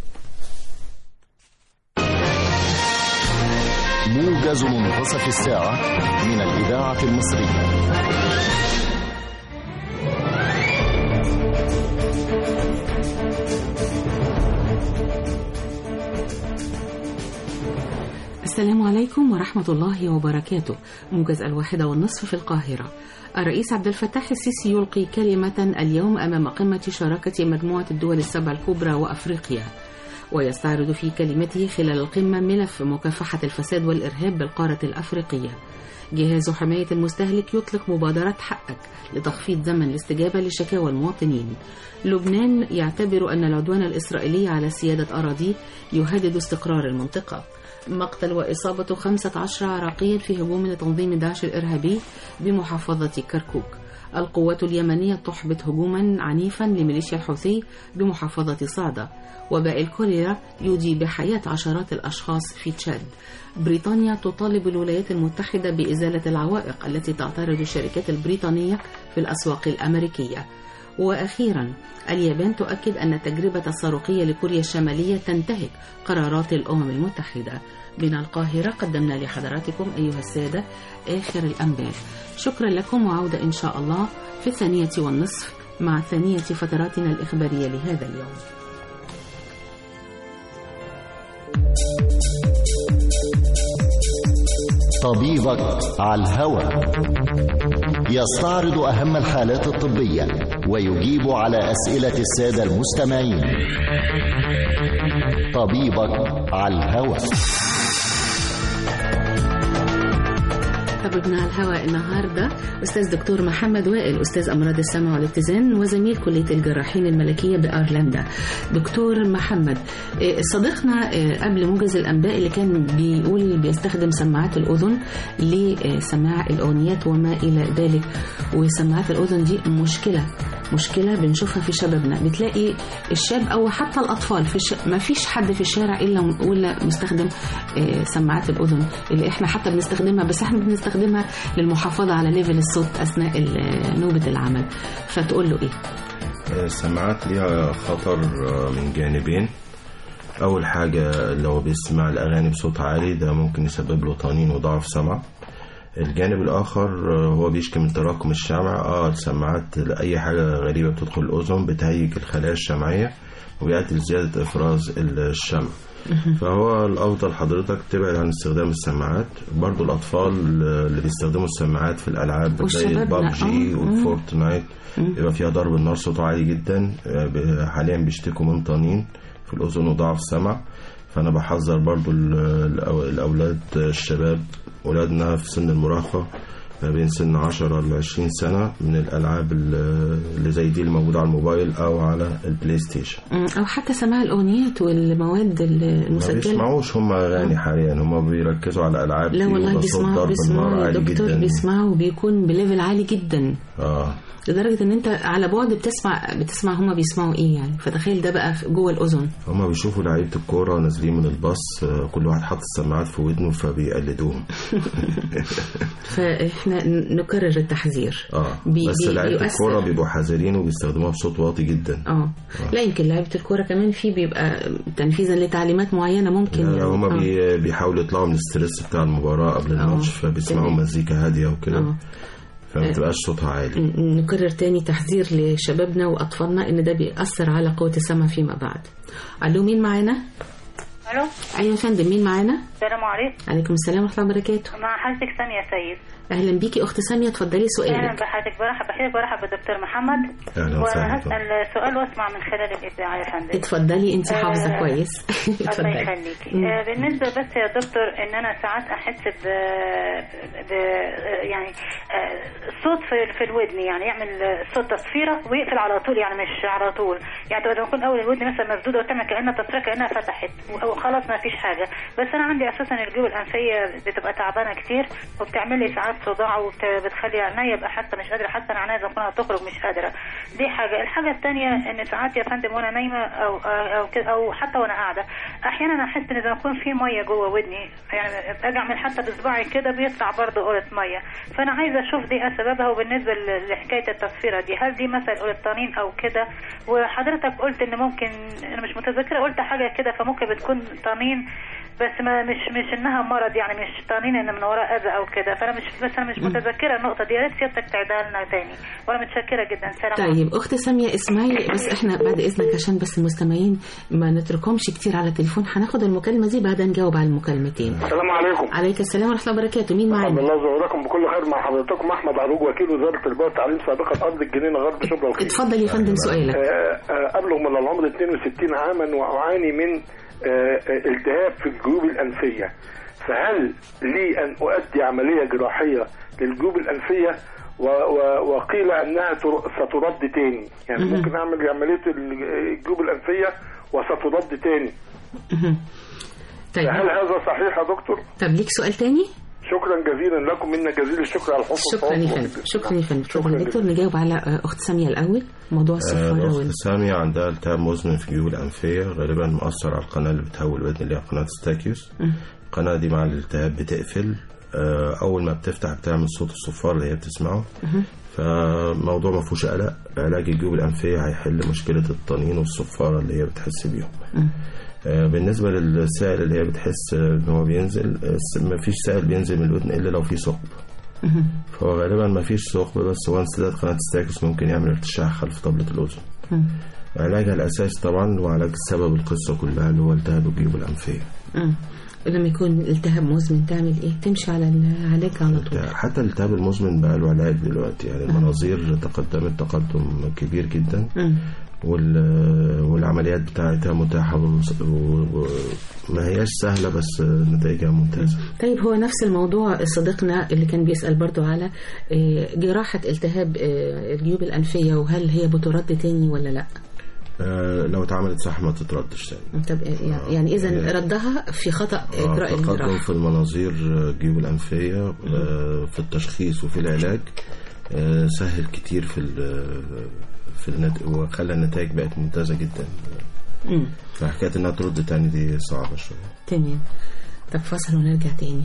A: موجز منتصف الساعة من الإذاعة المصرية
B: السلام عليكم ورحمة الله وبركاته موجز الواحدة والنصف في القاهرة الرئيس عبد الفتاح السيسي يلقي كلمة اليوم أمام قمة شراكة مجموعة الدول السبع الكبرى وأفريقيا ويستعرض في كلمته خلال القمة ملف مكافحة الفساد والإرهاب بالقارة الأفريقية جهاز حماية المستهلك يطلق مبادرة حقك لتخفيض زمن الاستجابة لشكاوى المواطنين لبنان يعتبر أن العدوان الإسرائيلي على سيادة أراضيه يهدد استقرار المنطقة مقتل وإصابة 15 عراقيا في هجوم لتنظيم داعش الإرهابي بمحافظة كركوك القوات اليمنية تحبط هجوما عنيفا لميليشيا الحوثي بمحافظة صعدة وباء الكوليرا يودي بحياة عشرات الأشخاص في تشاد بريطانيا تطالب الولايات المتحدة بإزالة العوائق التي تعترض الشركات البريطانية في الأسواق الأمريكية وأخيرا اليابان تؤكد أن التجربة الصاروخية لكوريا الشمالية تنتهك قرارات الأمم المتحدة من القاهرة قدمنا لحضراتكم أيها السادة آخر الأنباء شكرا لكم وعودة إن شاء الله في الثانية والنصف مع ثانية فتراتنا الإخبارية لهذا اليوم
A: طبيبك على الهوى يستعرض أهم الحالات الطبية ويجيب على أسئلة السادة المستمعين طبيبك على الهوى
B: طبيبنا على الهواء النهارده استاذ دكتور محمد وائل استاذ امراض السمع والاتزان وزميل كليه الجراحين الملكيه بايرلندا دكتور محمد إيه، صديقنا إيه، قبل موجز الانباء اللي كان بيقول بيستخدم سماعات الاذن لسماع الاغنيات وما الى ذلك وسماعات الاذن دي مشكله مشكله بنشوفها في شبابنا بتلاقي الشاب او حتى الاطفال في الش... ما فيش حد في الشارع الا ولا مستخدم آه، سماعات الاذن اللي احنا حتى بنستخدمها بس احنا بنستخدمها للمحافظه على ليفل الصوت اثناء ال- نوبه العمل فتقول له ايه
C: السماعات ليها خطر آه، من جانبين أول حاجة لو بيسمع الأغاني بصوت عالي ده ممكن يسبب له طنين وضعف سمع الجانب الآخر آه، هو بيشكي من تراكم الشمع اه السماعات أي حاجة غريبة بتدخل الأذن بتهيج الخلايا الشمعية وبيؤدي لزيادة إفراز الشمع فهو الأفضل حضرتك تبعد عن استخدام السماعات برضو الأطفال اللي بيستخدموا السماعات في الألعاب زي
B: والشباب لا.
C: البابجي
B: آه.
C: والفورتنايت بيبقى فيها ضرب النار صوته عالي جدا آه، ب- حاليا بيشتكوا من طنين في الأذن وضعف سمع فأنا بحذر برضو ال- الأو- الأولاد الشباب ولادنا في سن المراهقة ما بين سن 10 ل 20 سنة من الألعاب ال- اللي زي دي اللي موجودة على الموبايل أو على البلاي ستيشن
B: مم، او حتى سماع الاغنيات والمواد ال-
C: ما
B: المسجله
C: بيسمعوش هم أغاني حاليا هم بيركزوا على ألعاب
B: لا
C: فيه
B: والله
C: ويبقى صوت
B: بيسمعوا
C: ضرب النار
B: بيسمعوا
C: عالي
B: دكتور
C: جدا
B: بيسمعوا بيكون بليفل عالي جدا
C: اه
B: لدرجه ان انت على بعد بتسمع بتسمع هما بيسمعوا ايه يعني فتخيل ده بقى في- جوه الاذن
C: هما بيشوفوا لعيبة الكورة نازلين من الباص آه، كل واحد حاطط السماعات في ودنه فبيقلدوهم
B: فاحنا ن- نكرر التحذير
C: اه
B: بي-
C: بس
B: بي-
C: لعيبة
B: بيؤثر.
C: الكورة بيبقوا حذرين وبيستخدموها بصوت واطي جدا
B: اه لا يمكن لعيبه الكوره كمان في بيبقى تنفيذا لتعليمات معينه ممكن
C: لا لا هما
B: آه.
C: بي بيحاولوا يطلعوا من الستريس بتاع المباراة قبل الماتش فبيسمعوا
B: تمام.
C: مزيكا هادية وكده
B: آه.
C: فما تبقاش صوتها عالي
B: ن- نكرر تاني تحذير لشبابنا واطفالنا ان ده بيأثر على قوه السمع فيما بعد الو مين معانا
L: الو
B: ايوه يا فندم مين معانا
L: السلام عليكم
B: عليكم السلام ورحمه الله وبركاته
L: مع حضرتك ثانية سيد
B: اهلا بيكي اخت ساميه اتفضلي
L: اهلا
B: سؤالك
L: بحضرتك برحب بحضرتك برحب بالدكتور محمد
C: اهلا وسهلا
L: وهسأل سؤال واسمع من خلال الإذاعة يا فندم
B: اتفضلي انت حافظه
L: آه،
B: كويس
L: الله
B: اتفضلي
L: يخليكي
B: مم.
L: آه، بالنسبة بس يا دكتور ان انا ساعات احس ب, ب... آه، يعني آه، صوت في, في الودن يعني يعمل صوت تصفيرة ويقفل على طول يعني مش على طول يعني تبقى تكون اول الودن مثلا مسدودة وتعمل كأنها تصفيرة كأنها فتحت وخلاص ما فيش حاجة بس انا عندي اساسا الجيوب الانفية بتبقى تعبانة كتير وبتعمل لي ساعات صداع وبتخلي عينيا ابقى حتى مش قادرة حتى انا عينيا بكون هتخرج مش قادرة دي حاجة الحاجة الثانية ان ساعات يا فندم وانا نايمة او او كده او حتى وانا قاعدة احيانا احس ان اذا يكون في مية جوه ودني يعني اجي اعمل حتى بصباعي كده بيطلع برضه قرة مية فانا عايزة اشوف دي ايه سببها وبالنسبة ل- لحكاية التصفيرة دي هل دي مثلا قرطانين او كده وحضرتك قلت ان ممكن انا مش متذكرة قلت حاجة كده فممكن بتكون طنين بس ما مش مش انها مرض يعني مش طنين ان من وراء اذى او كده فانا مش بس انا مش متذكره النقطه دي يا ريت سيادتك تعيدها لنا تاني وانا متشكره جدا سلام عليكم.
B: طيب اخت ساميه اسمعي بس احنا بعد اذنك عشان بس المستمعين ما نتركهمش كتير على التليفون هناخد المكالمه دي بعدها نجاوب على المكالمتين
M: السلام عليكم
B: عليك السلام ورحمه الله وبركاته مين
M: الحمد
B: معانا
M: لله ظهوركم بكل خير مع حضرتكم احمد عروج وكيل وزاره البيئه والتعليم سابقا ارض الجنينه غرب شبرا الخير
B: اتفضل يا فندم سؤالك
M: آه، آه، ابلغ من العمر 62 عاما واعاني من آه، آه، التهاب في الجيوب الانفيه فهل لي ان اؤدي عمليه جراحيه للجيوب الانفيه و- و- وقيل انها تر- سترد تاني يعني
B: مهم.
M: ممكن اعمل عمليه الجيوب الانفيه وسترد تاني
B: مهم. طيب
M: هل هذا صحيح يا دكتور
B: طب ليك سؤال تاني
M: شكرا جزيلا لكم منا جزيل الشكر على حسن
B: شكرا يا
M: التواصل
B: فندم شكرا يا فندم شكرا دكتور نجاوب على آه، اخت ساميه الاول موضوع
C: آه،
B: الصفاره
C: الأخت
B: وال...
C: سامية عندها التهاب مزمن في الجيوب الأنفية غالبا مؤثر على القناة اللي بتهوي الودن اللي هي قناة ستاكيوس
B: مم.
C: القناة دي مع الالتهاب بتقفل آه، أول ما بتفتح بتعمل صوت الصفار اللي هي بتسمعه
B: مهم.
C: فموضوع ما فيهوش قلق علاج الجيوب الأنفية هيحل مشكلة الطنين والصفارة اللي هي بتحس بيهم
B: مم.
C: آه، بالنسبة للسائل اللي هي بتحس آه، إن هو بينزل ما فيش سائل بينزل من الودن إلا لو في ثقب
B: مهم.
C: فهو غالبا ما فيش ثقب بس هو انسداد قناة ستاكس ممكن يعمل ارتشاح خلف طبلة الأذن
B: مم.
C: علاجها الأساسي طبعا هو علاج سبب القصة كلها اللي هو التهاب الجيوب الأنفية
B: مم. لما يكون التهاب مزمن تعمل ايه تمشي على العلاج على طول
C: حتى الالتهاب المزمن بقى له علاج دلوقتي يعني المناظير تقدمت تقدم كبير جدا
B: مم.
C: وال- والعمليات بتاعتها متاحة ومس- و- وما هياش سهلة بس نتائجها ممتازة
B: طيب هو نفس الموضوع صديقنا اللي كان بيسأل برضو على آه، جراحة التهاب آه، الجيوب الأنفية وهل هي بترد تاني ولا لا
C: آه، لو اتعملت صح ما تتردش تاني
B: طب آه، يعني إذا ردها في خطأ
C: آه،
B: إجراء
C: تقدم
B: الجراحة
C: في المناظير آه، الجيوب الأنفية آه، في التشخيص وفي العلاج آه، سهل كتير في ال- في النت... وخلى النتائج بقت ممتازة جدا
B: مم.
C: فحكاية إنها ترد تاني دي صعبة شوية
B: تمام طب فاصل ونرجع تاني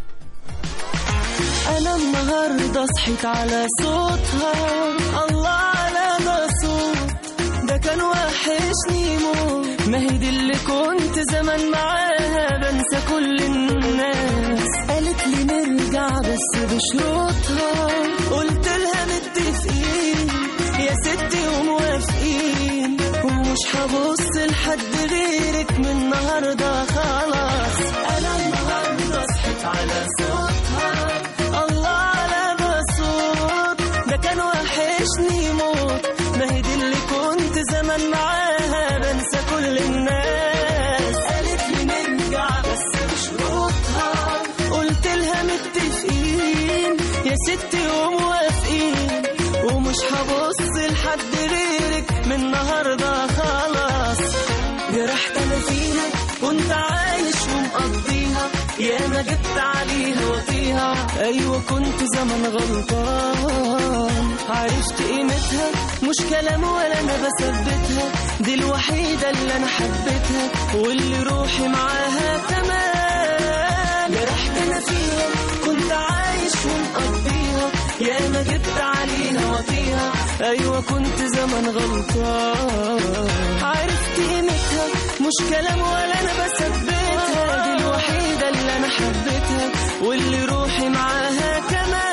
H: انا النهارده صحيت على صوتها الله على ده صوت ده كان وحشني موت ما هي دي اللي كنت زمان معاها بنسى كل الناس قالت لي نرجع بس بشروطها قلت لها متفقين يا ستي وموافقين ومش هبص لحد غيرك من النهارده خلاص انا النهارده صحيت على صوتها الله على ده صوت ده كان وحشني موت ما هي دي اللي كنت زمان معاها بنسى كل الناس قالت لي نرجع بس بشروطها قلت لها متفقين يا ستي وموافقين ومش هبص لحد غيرك من النهارده خلاص جرحت انا فيها كنت عايش ومقضيها يا ما جبت عليها وطيها ايوه كنت زمان غلطان عرفت قيمتها مش كلام ولا انا بثبتها دي الوحيده اللي انا حبيتها واللي روحي معاها تمام جرحت انا فيها كنت عايش ومقضيها يا ما جبت عليها وطيها ايوه كنت زمان غلطان عرفت قيمتها مش كلام ولا انا بثبتها دي الوحيده اللي انا حبيتها واللي روحي معاها كمان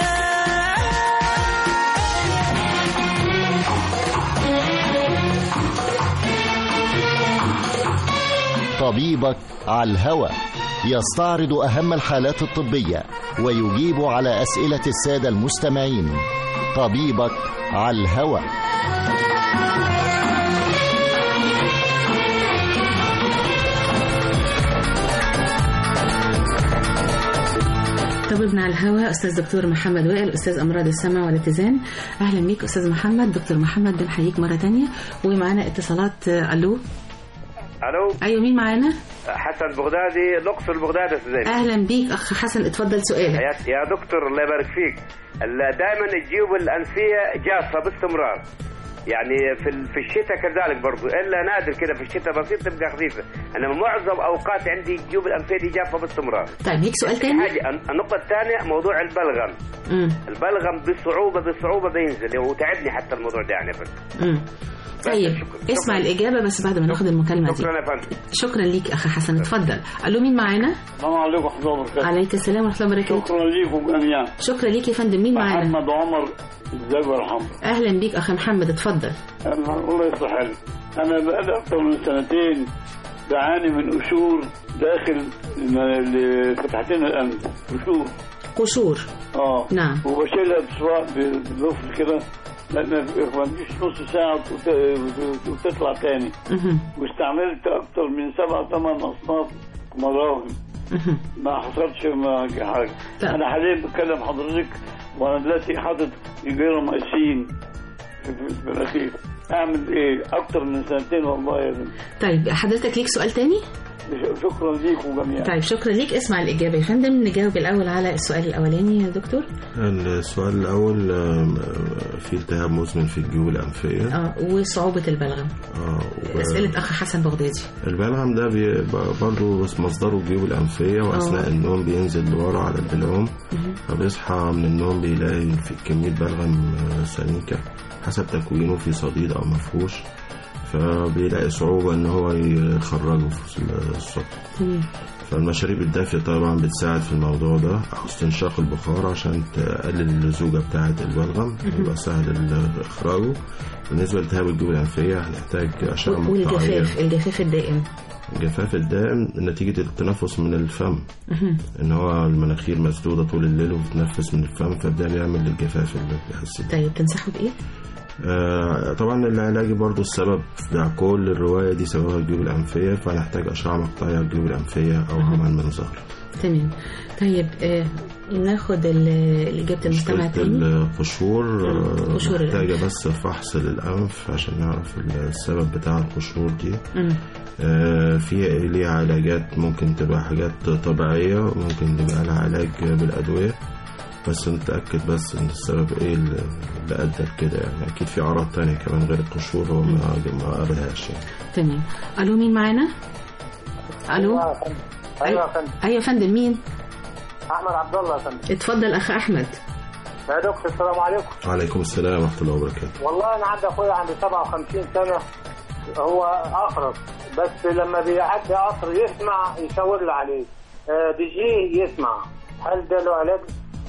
A: طبيبك على الهوى يستعرض أهم الحالات الطبية ويجيب على أسئلة السادة المستمعين طبيبك على الهوى
B: طبيبنا على الهواء استاذ دكتور محمد وائل استاذ امراض السمع والاتزان اهلا بيك استاذ محمد دكتور محمد بنحييك مره تانية ومعانا اتصالات آه، الو
N: الو
B: ايوه مين معانا
N: حسن بغدادي الاقصر البغدادي استاذ زين
B: اهلا بيك اخ حسن اتفضل سؤالك
N: يا يا دكتور الله يبارك فيك دائما الجيوب الانفيه جافه باستمرار يعني في ال- في الشتاء كذلك برضو الا نادر كده في الشتاء بسيط تبقى خفيفه انما معظم اوقات عندي الجيوب الانفيه دي جافه باستمرار
B: طيب هيك سؤال
N: في
B: تاني
N: حاجه الن- النقطه الثانيه موضوع البلغم
B: امم
N: البلغم بصعوبه بصعوبه بينزل وتعبني حتى الموضوع ده يعني بس
B: امم طيب اسمع الاجابه بس بعد ما ناخد المكالمه دي
N: شكرا يا فندم
B: شكرا ليك اخ حسن اتفضل الو مين معانا
O: السلام عليكم ورحمة الله وبركاته
B: عليك السلام ورحمه الله وبركاته
O: شكرا ليكم جميعا
B: شكرا ليك يا فندم مين معانا
O: محمد عمر ازاي ويرحمه
B: اهلا بيك اخ محمد اتفضل
O: أنا الله يصلح حالي انا بقالي اكثر من سنتين بعاني من قشور داخل الم- فتحتين الانف قشور
B: قشور
O: اه
B: نعم
O: وبشيلها بصباع بضفر كده لان ما تجيش نص ساعه وت- وت- وتطلع تاني
B: مهم.
O: واستعملت اكثر من سبع ثمان اصناف مراهم
B: مهم.
O: ما حصلش ما حاجه
B: طيب.
O: انا حاليا بتكلم حضرتك وانا دلوقتي حاطط جيرة مقاسين في في الاخير اعمل ايه اكتر من سنتين والله يا بنت
B: طيب حضرتك ليك سؤال تاني
O: شكرا ليكم جميعا
B: طيب شكرا ليك اسمع الإجابة يا فندم نجاوب الأول على السؤال الأولاني يا دكتور
C: السؤال الأول آم، آه، في التهاب مزمن في الجيوب الأنفية
B: اه وصعوبة البلغم
C: آه، و-
B: أسئلة أخ حسن بغدادي
C: البلغم ده بي- ب- برضه بس مصدره الجيوب الأنفية وأثناء
B: آه.
C: النوم بينزل لورا على البلعوم
B: مهم.
C: فبيصحى من النوم بيلاقي في كمية بلغم آه، سميكة حسب تكوينه في صديد أو مفروش فبيلاقي صعوبة إن هو يخرجه في الصبح
B: تمام
C: فالمشاريب الدافية طبعا بتساعد في الموضوع ده أو استنشاق البخار عشان تقلل اللزوجة بتاعة البلغم
B: مهم.
C: يبقى سهل ال- إخراجه بالنسبة لالتهاب الجيوب الأنفية هنحتاج أشعة مقطعية
B: والجفاف الجفاف الدائم
C: الجفاف الدائم نتيجة التنفس من الفم
B: مهم.
C: إن هو المناخير مسدودة طول الليل وبتنفس من الفم فده بيعمل الجفاف اللي بيحس بيه
B: طيب تنصحوا بإيه؟
C: آه، طبعا العلاج برضو السبب بتاع كل الرواية دي سببها الجيوب الأنفية فهنحتاج أشعة مقطعية على الجيوب الأنفية أو عمل منظار
B: تمام طيب آه ناخد ال- إجابة المستمع
C: مشكلة
B: تاني
C: القشور آه،
B: قشور
C: محتاجة بس فحص للأنف عشان نعرف السبب بتاع القشور دي
B: مم.
C: آه، في ليها علاجات ممكن تبقى حاجات طبيعية ممكن تبقى لها علاج بالأدوية بس نتأكد بس إن السبب إيه اللي اللي أدى لكده يعني أكيد في أعراض تانية كمان غير القشور هو ما ما قابلهاش يعني
B: تمام ألو مين معانا؟ ألو
I: ايوه يا فندم
B: أيوة يا فندم مين؟
I: احمد عبد الله يا فندم
B: اتفضل أخ أحمد
I: يا دكتور السلام عليكم
C: وعليكم السلام ورحمة الله وبركاته
I: والله انا عندي اخويا عنده 57 سنه هو اخرس بس لما بيعدي قطر يسمع يشاور له عليه آه، دي جي يسمع هل ده له علاج؟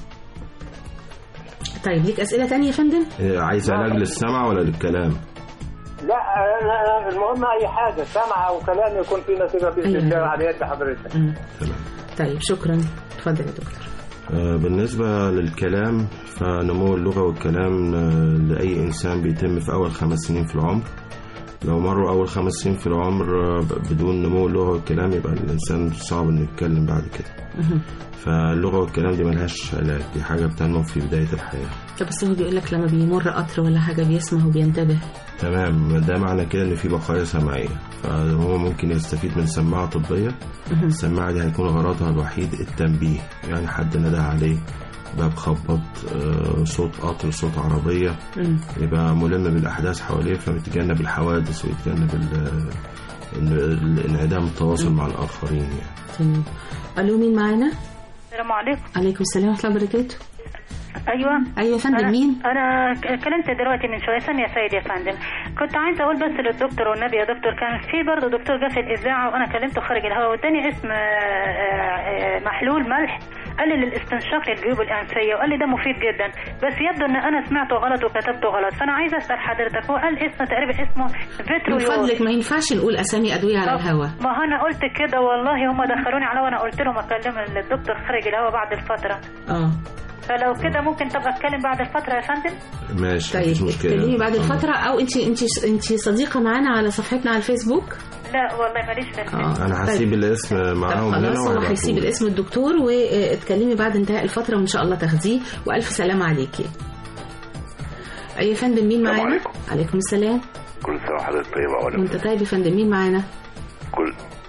B: طيب ليك أسئلة تانية يا فندم؟
C: إيه، عايز علاج للسمع ولا للكلام؟
I: لا أنا المهم اي حاجه سمع او كلام يكون في نتيجه باذن الله على يد حضرتك
B: مم. طيب شكرا اتفضل يا دكتور
C: آه، بالنسبة للكلام فنمو اللغة والكلام آه، لأي إنسان بيتم في أول خمس سنين في العمر لو مروا أول خمس سنين في العمر آه، ب- بدون نمو اللغة والكلام يبقى الإنسان صعب إنه يتكلم بعد كده
B: مهم.
C: فاللغة والكلام دي ملهاش علاج دي حاجة بتنمو في بداية الحياة
B: طب بس هو بيقول لك لما بيمر قطر ولا حاجة بيسمع وبينتبه
C: تمام ده معنى كده إن في بقايا سمعية فهو ممكن يستفيد من سماعة طبية
B: مهم.
C: السماعة دي هيكون غرضها الوحيد التنبيه يعني حد نده عليه باب خبط آه، صوت قطر صوت عربية
B: مم.
C: يبقى ملم بالأحداث حواليه فبيتجنب الحوادث ويتجنب ال- ال- الانعدام التواصل مع الآخرين يعني
B: تمام ألو مين معانا؟
L: السلام عليكم
B: عليكم السلام ورحمة الله وبركاته
L: ايوه
B: أيوة يا فندم
L: أنا-
B: مين؟
L: انا ك- كلمت دلوقتي من شويه ساميه سيد يا فندم كنت عايزه اقول بس للدكتور والنبي يا دكتور كان في برضه دكتور جه في الاذاعه وانا كلمته خارج الهواء واداني اسم آه، آه، محلول ملح قال لي للاستنشاق للجيوب الانفيه وقال لي ده مفيد جدا بس يبدو ان انا سمعته غلط وكتبته غلط فانا عايزه اسال حضرتك هو قال اسمه تقريبا اسمه
B: من
L: فيتريول
B: فضلك ما ينفعش نقول أسامي أدوية على الهوا
L: ما هو انا قلت كده والله هم دخلوني على وانا قلت لهم اكلم الدكتور خارج الهواء بعد الفتره
B: اه
L: فلو كده ممكن تبقى اتكلم بعد الفتره يا فندم
C: ماشي
B: طيب
C: مفيش مشكلة
B: اتكلمي بعد
C: آه.
B: الفترة أو أنت أنت أنت صديقة معانا على صفحتنا على الفيسبوك
L: لا والله ماليش في
B: اه
C: أنا هسيب الاسم معاهم هنا
B: خلاص هو
C: وهبعتهولك.
B: هيسيب الاسم الدكتور واتكلمي بعد انتهاء الفترة وإن شاء الله تاخديه وألف سلامة عليكي أي يا فندم مين
P: السلام
B: معانا؟
P: عليكم.
B: عليكم السلام
P: كل سنة وحضرتك طيبة أولا
B: وأنت طيب يا فندم مين معانا؟
P: كل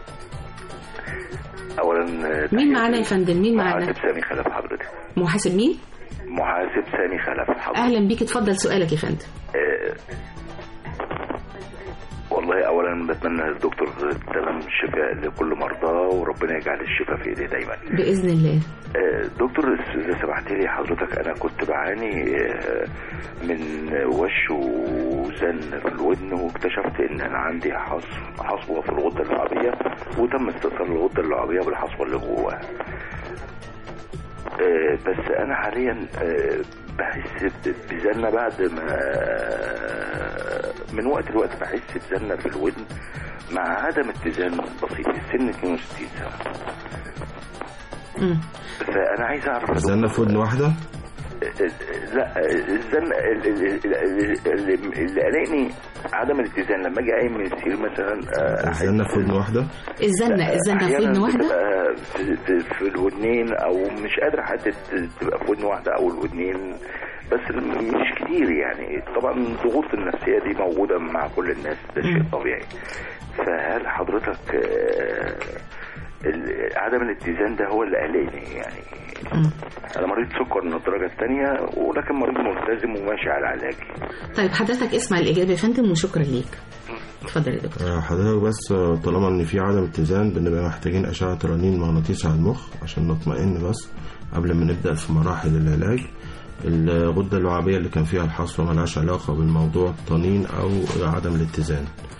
P: أولا آه،
B: مين معانا يا فندم مين معانا؟
P: محاسب سامي خلف حضرتك
B: محاسب مين؟
P: محاسب سامي خلف حضرتك
B: أهلا بيك اتفضل سؤالك يا فندم
P: آه، والله أولا بتمنى الدكتور تمام الشفاء لكل مرضاه وربنا يجعل الشفاء في إيديه دايما
B: بإذن الله
P: آه، دكتور إذا سمحت لي حضرتك أنا كنت بعاني آه، من وش وزن في الودن واكتشفت إن أنا عندي حص- حصوة في الغدة اللعابية وتم استئصال الغدة اللعابية بالحصوة اللي جواها آه، بس أنا حاليا آه، بحس ب- بزنة بعد ما من وقت لوقت بحس بزنة في الودن مع عدم اتزان بسيط السن 62 سنة
B: مم.
P: فأنا عايز أعرف
C: زلنا في ودن واحدة
P: لا الزن اللي اللي قلقني عدم الاتزان لما اجي قايم من السرير مثلا آه،
C: زلنا في ودن واحدة
B: الزنة الزنة في
P: أحياناً
B: ودن واحدة؟
P: بتبقى في, في, في الودنين او مش قادر احدد تبقى في ودن واحده او الودنين بس مش كتير يعني طبعا الضغوط النفسيه دي موجوده مع كل الناس ده شيء طبيعي فهل حضرتك آه، ال- عدم الاتزان ده هو اللي قلقني يعني انا مريض سكر من الدرجه الثانيه ولكن مريض ملتزم وماشي على علاجي
B: طيب حضرتك اسمع الإجابة يا فندم وشكرا ليك اتفضل يا دكتور
C: آه، حضرتك بس آه، طالما ان في عدم اتزان بنبقى محتاجين اشعه رنين مغناطيسي على المخ عشان نطمئن بس قبل ما نبدا في مراحل العلاج الغده اللعابيه اللي كان فيها الحصوه ملهاش علاقه بالموضوع الطنين او عدم الاتزان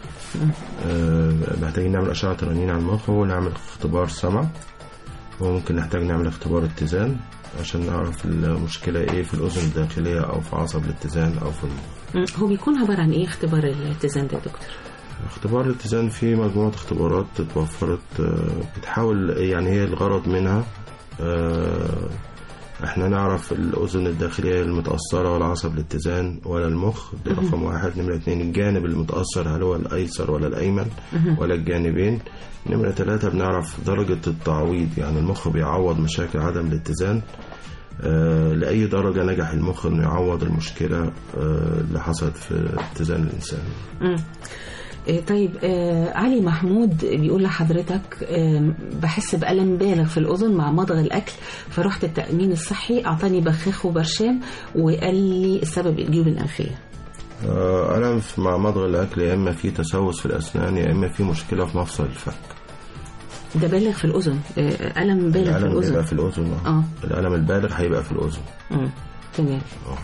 C: آه، محتاجين نعمل اشعه رنين على المخ ونعمل اختبار سمع وممكن نحتاج نعمل اختبار اتزان عشان نعرف المشكله ايه في الاذن الداخليه او في عصب الاتزان او في المخ
B: مم. هو بيكون عبارة عن إيه اختبار الاتزان ده يا دكتور؟
C: اختبار الاتزان فيه مجموعة اختبارات اتوفرت آه، بتحاول يعني هي الغرض منها آه، احنا نعرف الأذن الداخلية المتأثرة ولا عصب الاتزان ولا المخ دي
Q: مهم.
C: رقم واحد نمرة اتنين الجانب المتأثر هل هو الأيسر ولا الأيمن
Q: مهم.
C: ولا الجانبين نمرة ثلاثة بنعرف درجة التعويض يعني المخ بيعوض مشاكل عدم الاتزان آه، لأي درجة نجح المخ إنه يعوض المشكلة آه، اللي حصلت في اتزان الإنسان
B: مم. آه، طيب آه علي محمود بيقول لحضرتك آه بحس بألم بالغ في الأذن مع مضغ الأكل فرحت التأمين الصحي أعطاني بخاخ وبرشام وقال لي السبب الجيوب الأنفية
C: آه، ألم في- مع مضغ الأكل يا إما في تسوس في الأسنان يا إما في مشكلة في مفصل الفك
B: ده بالغ في الأذن آه ألم بالغ في
C: الألم
B: الأذن
C: بيبقى في الأذن آه.
B: آه.
C: الألم البالغ هيبقى في الأذن
B: مم. تمام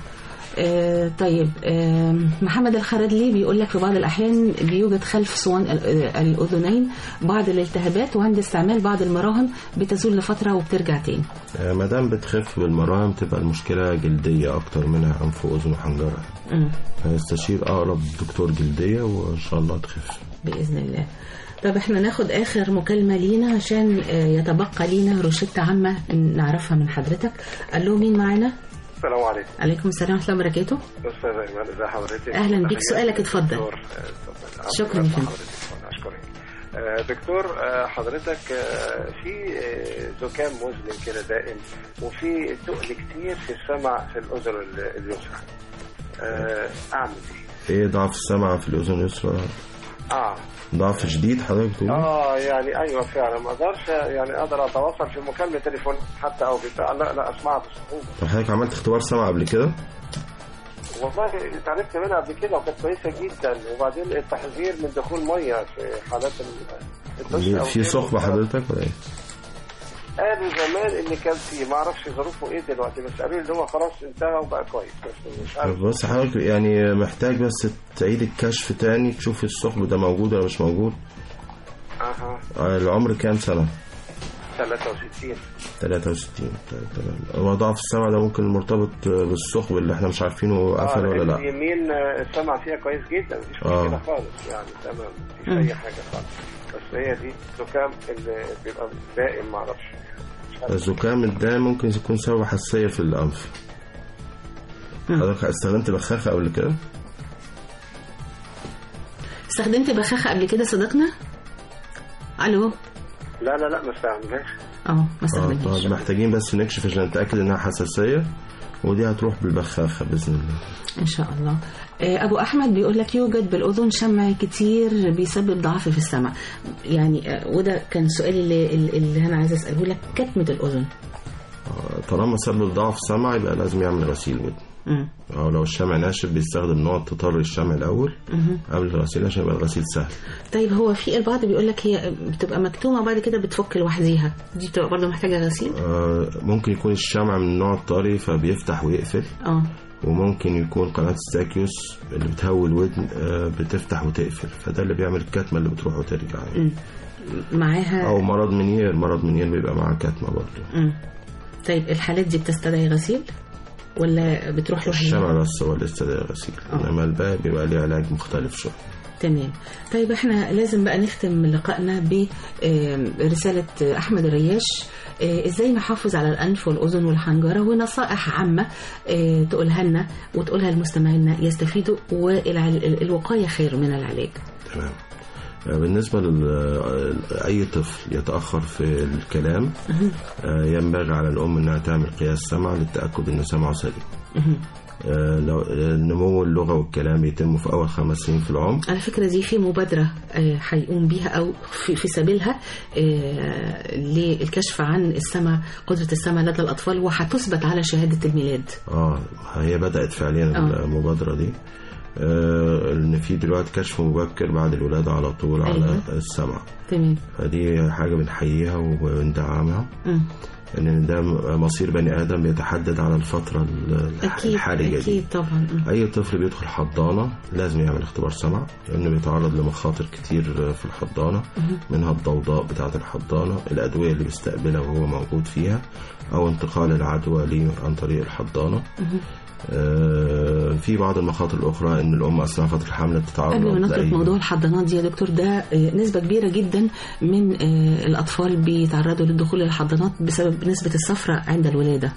B: آه طيب آه محمد الخردلي بيقول لك في بعض الأحيان بيوجد خلف صوان ال- آه، الأذنين بعض الالتهابات وعند استعمال بعض المراهم بتزول لفترة وبترجع تاني
C: آه، ما دام بتخف بالمراهم تبقى المشكلة جلدية أكتر منها أنف وأذن وحنجرة
B: مم.
C: فيستشير أقرب دكتور جلدية وإن شاء الله تخف
B: بإذن الله طب احنا ناخد آخر مكالمة لينا عشان آه، يتبقى لينا روشتة عامة نعرفها من حضرتك قال له مين معانا
R: السلام عليكم
B: عليكم السلام ورحمة الله وبركاته
R: استاذ ايمن ازي حضرتك
B: أهلا بيك.
R: تحياتي
B: سؤالك اتفضل.
R: دكتور. آه، اتفضل.
B: شكراً
R: عفواً
B: يا فندم.
R: حضرتك. اشكرك آه، دكتور آه، حضرتك آه، في آه، زكام مزمن كده دائم وفي تقل كتير في السمع في الاذن ال- اليسرى آه، اعمل ايه؟
C: إيه ضعف السمع في الأذن اليسرى
R: اه
C: ضعف شديد حضرتك بتقول
R: اه يعني ايوه فعلا ما اقدرش يعني اقدر اتواصل في مكالمه تليفون حتى او بتاع لا لا اسمعها بصعوبه
C: طب حضرتك عملت اختبار سمع قبل كده
R: والله اتعرفت منها قبل كده وكانت كويسه جدا وبعدين التحذير من دخول ميه في حالات ال- الدش
C: ليه-
R: أو
C: في
R: غيره.
C: ثقب حضرتك ولا إيه؟
R: قالوا زمان ان كان في ما اعرفش ظروفه ايه دلوقتي بس قالوا لي ان هو خلاص انتهى وبقى كويس بس مش عارف
C: طب بص حضرتك يعني محتاج بس تعيد الكشف تاني تشوف الثقب ده موجود ولا مش موجود
R: اها
C: آه، العمر كام سنة؟
R: 63
C: 63 طيب تمام هو ضعف السمع ده ممكن مرتبط بالثقب اللي احنا مش عارفينه قفل
R: آه،
C: ولا لا
R: اليمين آه، السمع فيها كويس جدا مفيش
C: آه.
R: مشكله خالص يعني تمام مفيش
B: مم.
R: اي حاجه خالص بس هي دي زكام اللي بيبقى دائم ما اعرفش مش عارف.
C: الزكام الدائم ممكن يكون سبب حساسية في الأنف حضرتك استخدمت بخاخة قبل كده؟
B: استخدمت بخاخة قبل كده صديقنا الو
R: لا لا لا ما استعملهاش
B: اه ما
C: اه
B: استخدمتش
C: طب محتاجين بس نكشف عشان نتأكد إنها حساسية ودي هتروح بالبخاخة بإذن الله
B: ان شاء الله آه، ابو احمد بيقول لك يوجد بالاذن شمع كتير بيسبب ضعف في السمع يعني آه، وده كان سؤالي اللي, اللي انا عايزه اساله لك كتمه الاذن
C: آه، طالما سبب ضعف سمع يبقى لازم يعمل غسيل ودن
B: مم.
C: أو لو الشمع ناشف بيستخدم نوع تطر الشمع الأول
B: مهم.
C: قبل الغسيل عشان يبقى الغسيل سهل
B: طيب هو في البعض بيقول لك هي بتبقى مكتومه بعد كده بتفك لوحديها دي بتبقى برضه محتاجه غسيل
C: آه، ممكن يكون الشمع من النوع الطري فبيفتح ويقفل
B: اه
C: وممكن يكون قناة ستاكيوس اللي بتهوي الودن آه، بتفتح وتقفل فده اللي بيعمل الكتمة اللي بتروح وترجع يعني.
B: مم. معاها
C: أو مرض منير مرض منير بيبقى معاه كتمة برضه
B: مم. طيب الحالات دي بتستدعي غسيل ولا بتروح لوحدها
C: الشمع بس هو اللي استدعى غسيل إنما الباقي بيبقى ليه علاج مختلف شوية
B: تمام طيب احنا لازم بقى نختم لقائنا برسالة أحمد الرياش آه، ازاي نحافظ على الأنف والأذن والحنجرة ونصائح عامة آه، تقولها لنا وتقولها لمستمعينا يستفيدوا والوقاية خير من العلاج
C: تمام بالنسبة لأي طفل يتأخر في الكلام آه، ينبغي على الأم أنها تعمل قياس سمع للتأكد أن سمعه سليم آه، لو نمو اللغة والكلام يتم في أول خمس سنين في العمر
B: على فكرة دي في مبادرة آه، هيقوم بيها أو في, في سبيلها آه، للكشف عن السمع قدرة السمع لدى الأطفال وهتثبت على شهادة الميلاد
C: اه هي بدأت فعليا
B: آه.
C: المبادرة دي آه، ان في دلوقتي كشف مبكر بعد الولادة على طول على
B: أيوة.
C: السمع
B: تمام
C: فدي حاجة بنحييها وبندعمها
B: مم.
C: ان ده مصير بني ادم بيتحدد على الفترة ال-
B: أكيد
C: الحرجة دي
B: أكيد طبعا مم.
C: اي طفل بيدخل حضانة لازم يعمل اختبار سمع لانه بيتعرض لمخاطر كتير في الحضانة
B: مهم.
C: منها الضوضاء بتاعة الحضانة الادوية اللي بيستقبلها وهو موجود فيها او انتقال العدوى ليه عن طريق الحضانة
B: مهم.
C: آه، في بعض المخاطر الاخرى ان الام اثناء فتره الحمل بتتعرض
B: قبل ما نترك
C: لأي-
B: موضوع الحضانات دي يا دكتور ده آه، نسبة كبيرة جدا من آه، الأطفال بيتعرضوا للدخول للحضانات بسبب نسبة الصفرة عند الولادة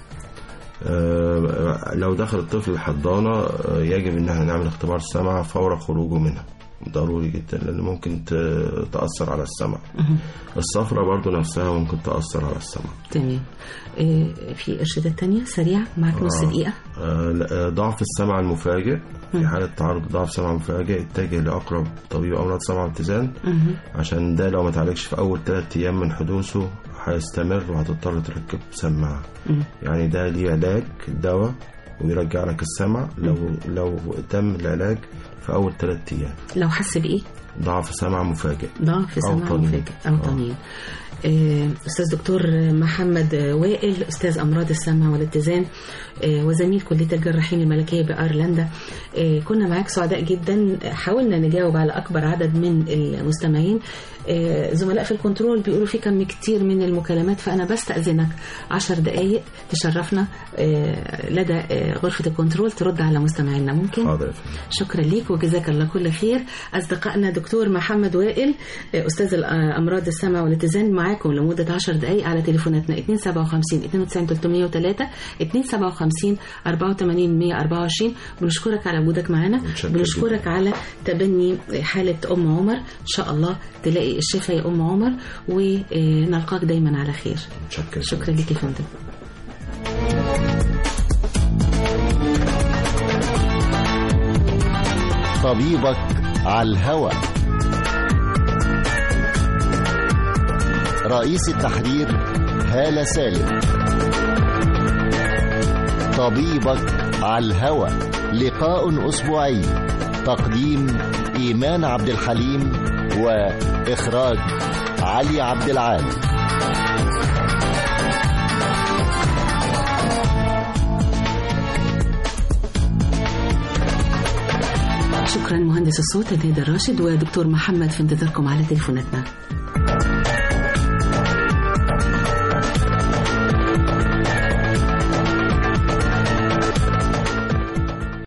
C: آه، لو دخل الطفل الحضانه آه، يجب ان احنا نعمل اختبار سمع فور خروجه منها ضروري جدا لان ممكن ت- تاثر على السمع
B: مهم.
C: الصفرة برضو نفسها ممكن تاثر على السمع
B: تمام آه، في إرشادات تانية سريعة معك نص
C: آه.
B: دقيقة
C: آه، لا، آه، ضعف السمع المفاجئ في حالة تعرض ضعف سمع مفاجئ اتجه لأقرب طبيب أمراض سمع واتزان
B: مهم.
C: عشان ده لو ما تعالجش في أول ثلاثة أيام من حدوثه هيستمر وهتضطر تركب سماعة
B: مم.
C: يعني ده ليه علاج دواء ويرجع لك السمع لو لو تم العلاج في أول ثلاثة أيام
B: لو حس بإيه
C: ضعف سمع مفاجئ
B: ضعف
C: أو
B: سمع
C: طنين.
B: مفاجئ أو طنين آه، أستاذ دكتور محمد وائل أستاذ أمراض السمع والاتزان آه، وزميل كلية الجراحين الملكية بأيرلندا آه، كنا معاك سعداء جدا حاولنا نجاوب على أكبر عدد من المستمعين آه، زملاء في الكنترول بيقولوا في كم كتير من المكالمات فأنا بستأذنك عشر دقايق تشرفنا آه، لدى آه، غرفة الكنترول ترد على مستمعينا ممكن؟
C: حاضر
B: شكرا ليك وجزاك الله كل خير أصدقائنا دكتور محمد وائل أستاذ الأمراض السمع والاتزان معاكم لمدة 10 دقائق على تليفوناتنا 257 92 303 257 84 124 بنشكرك على وجودك معنا
C: متشكر
B: بنشكرك على تبني حالة أم عمر إن شاء الله تلاقي الشفاء يا أم عمر ونلقاك دايما على خير
C: متشكر
B: شكرا لك يا فندم
A: طبيبك على الهوى رئيس التحرير هالة سالم طبيبك على الهوى لقاء أسبوعي تقديم إيمان عبد الحليم وإخراج علي عبد العال
B: شكرا مهندس الصوت نادر راشد ودكتور محمد في انتظاركم على تليفوناتنا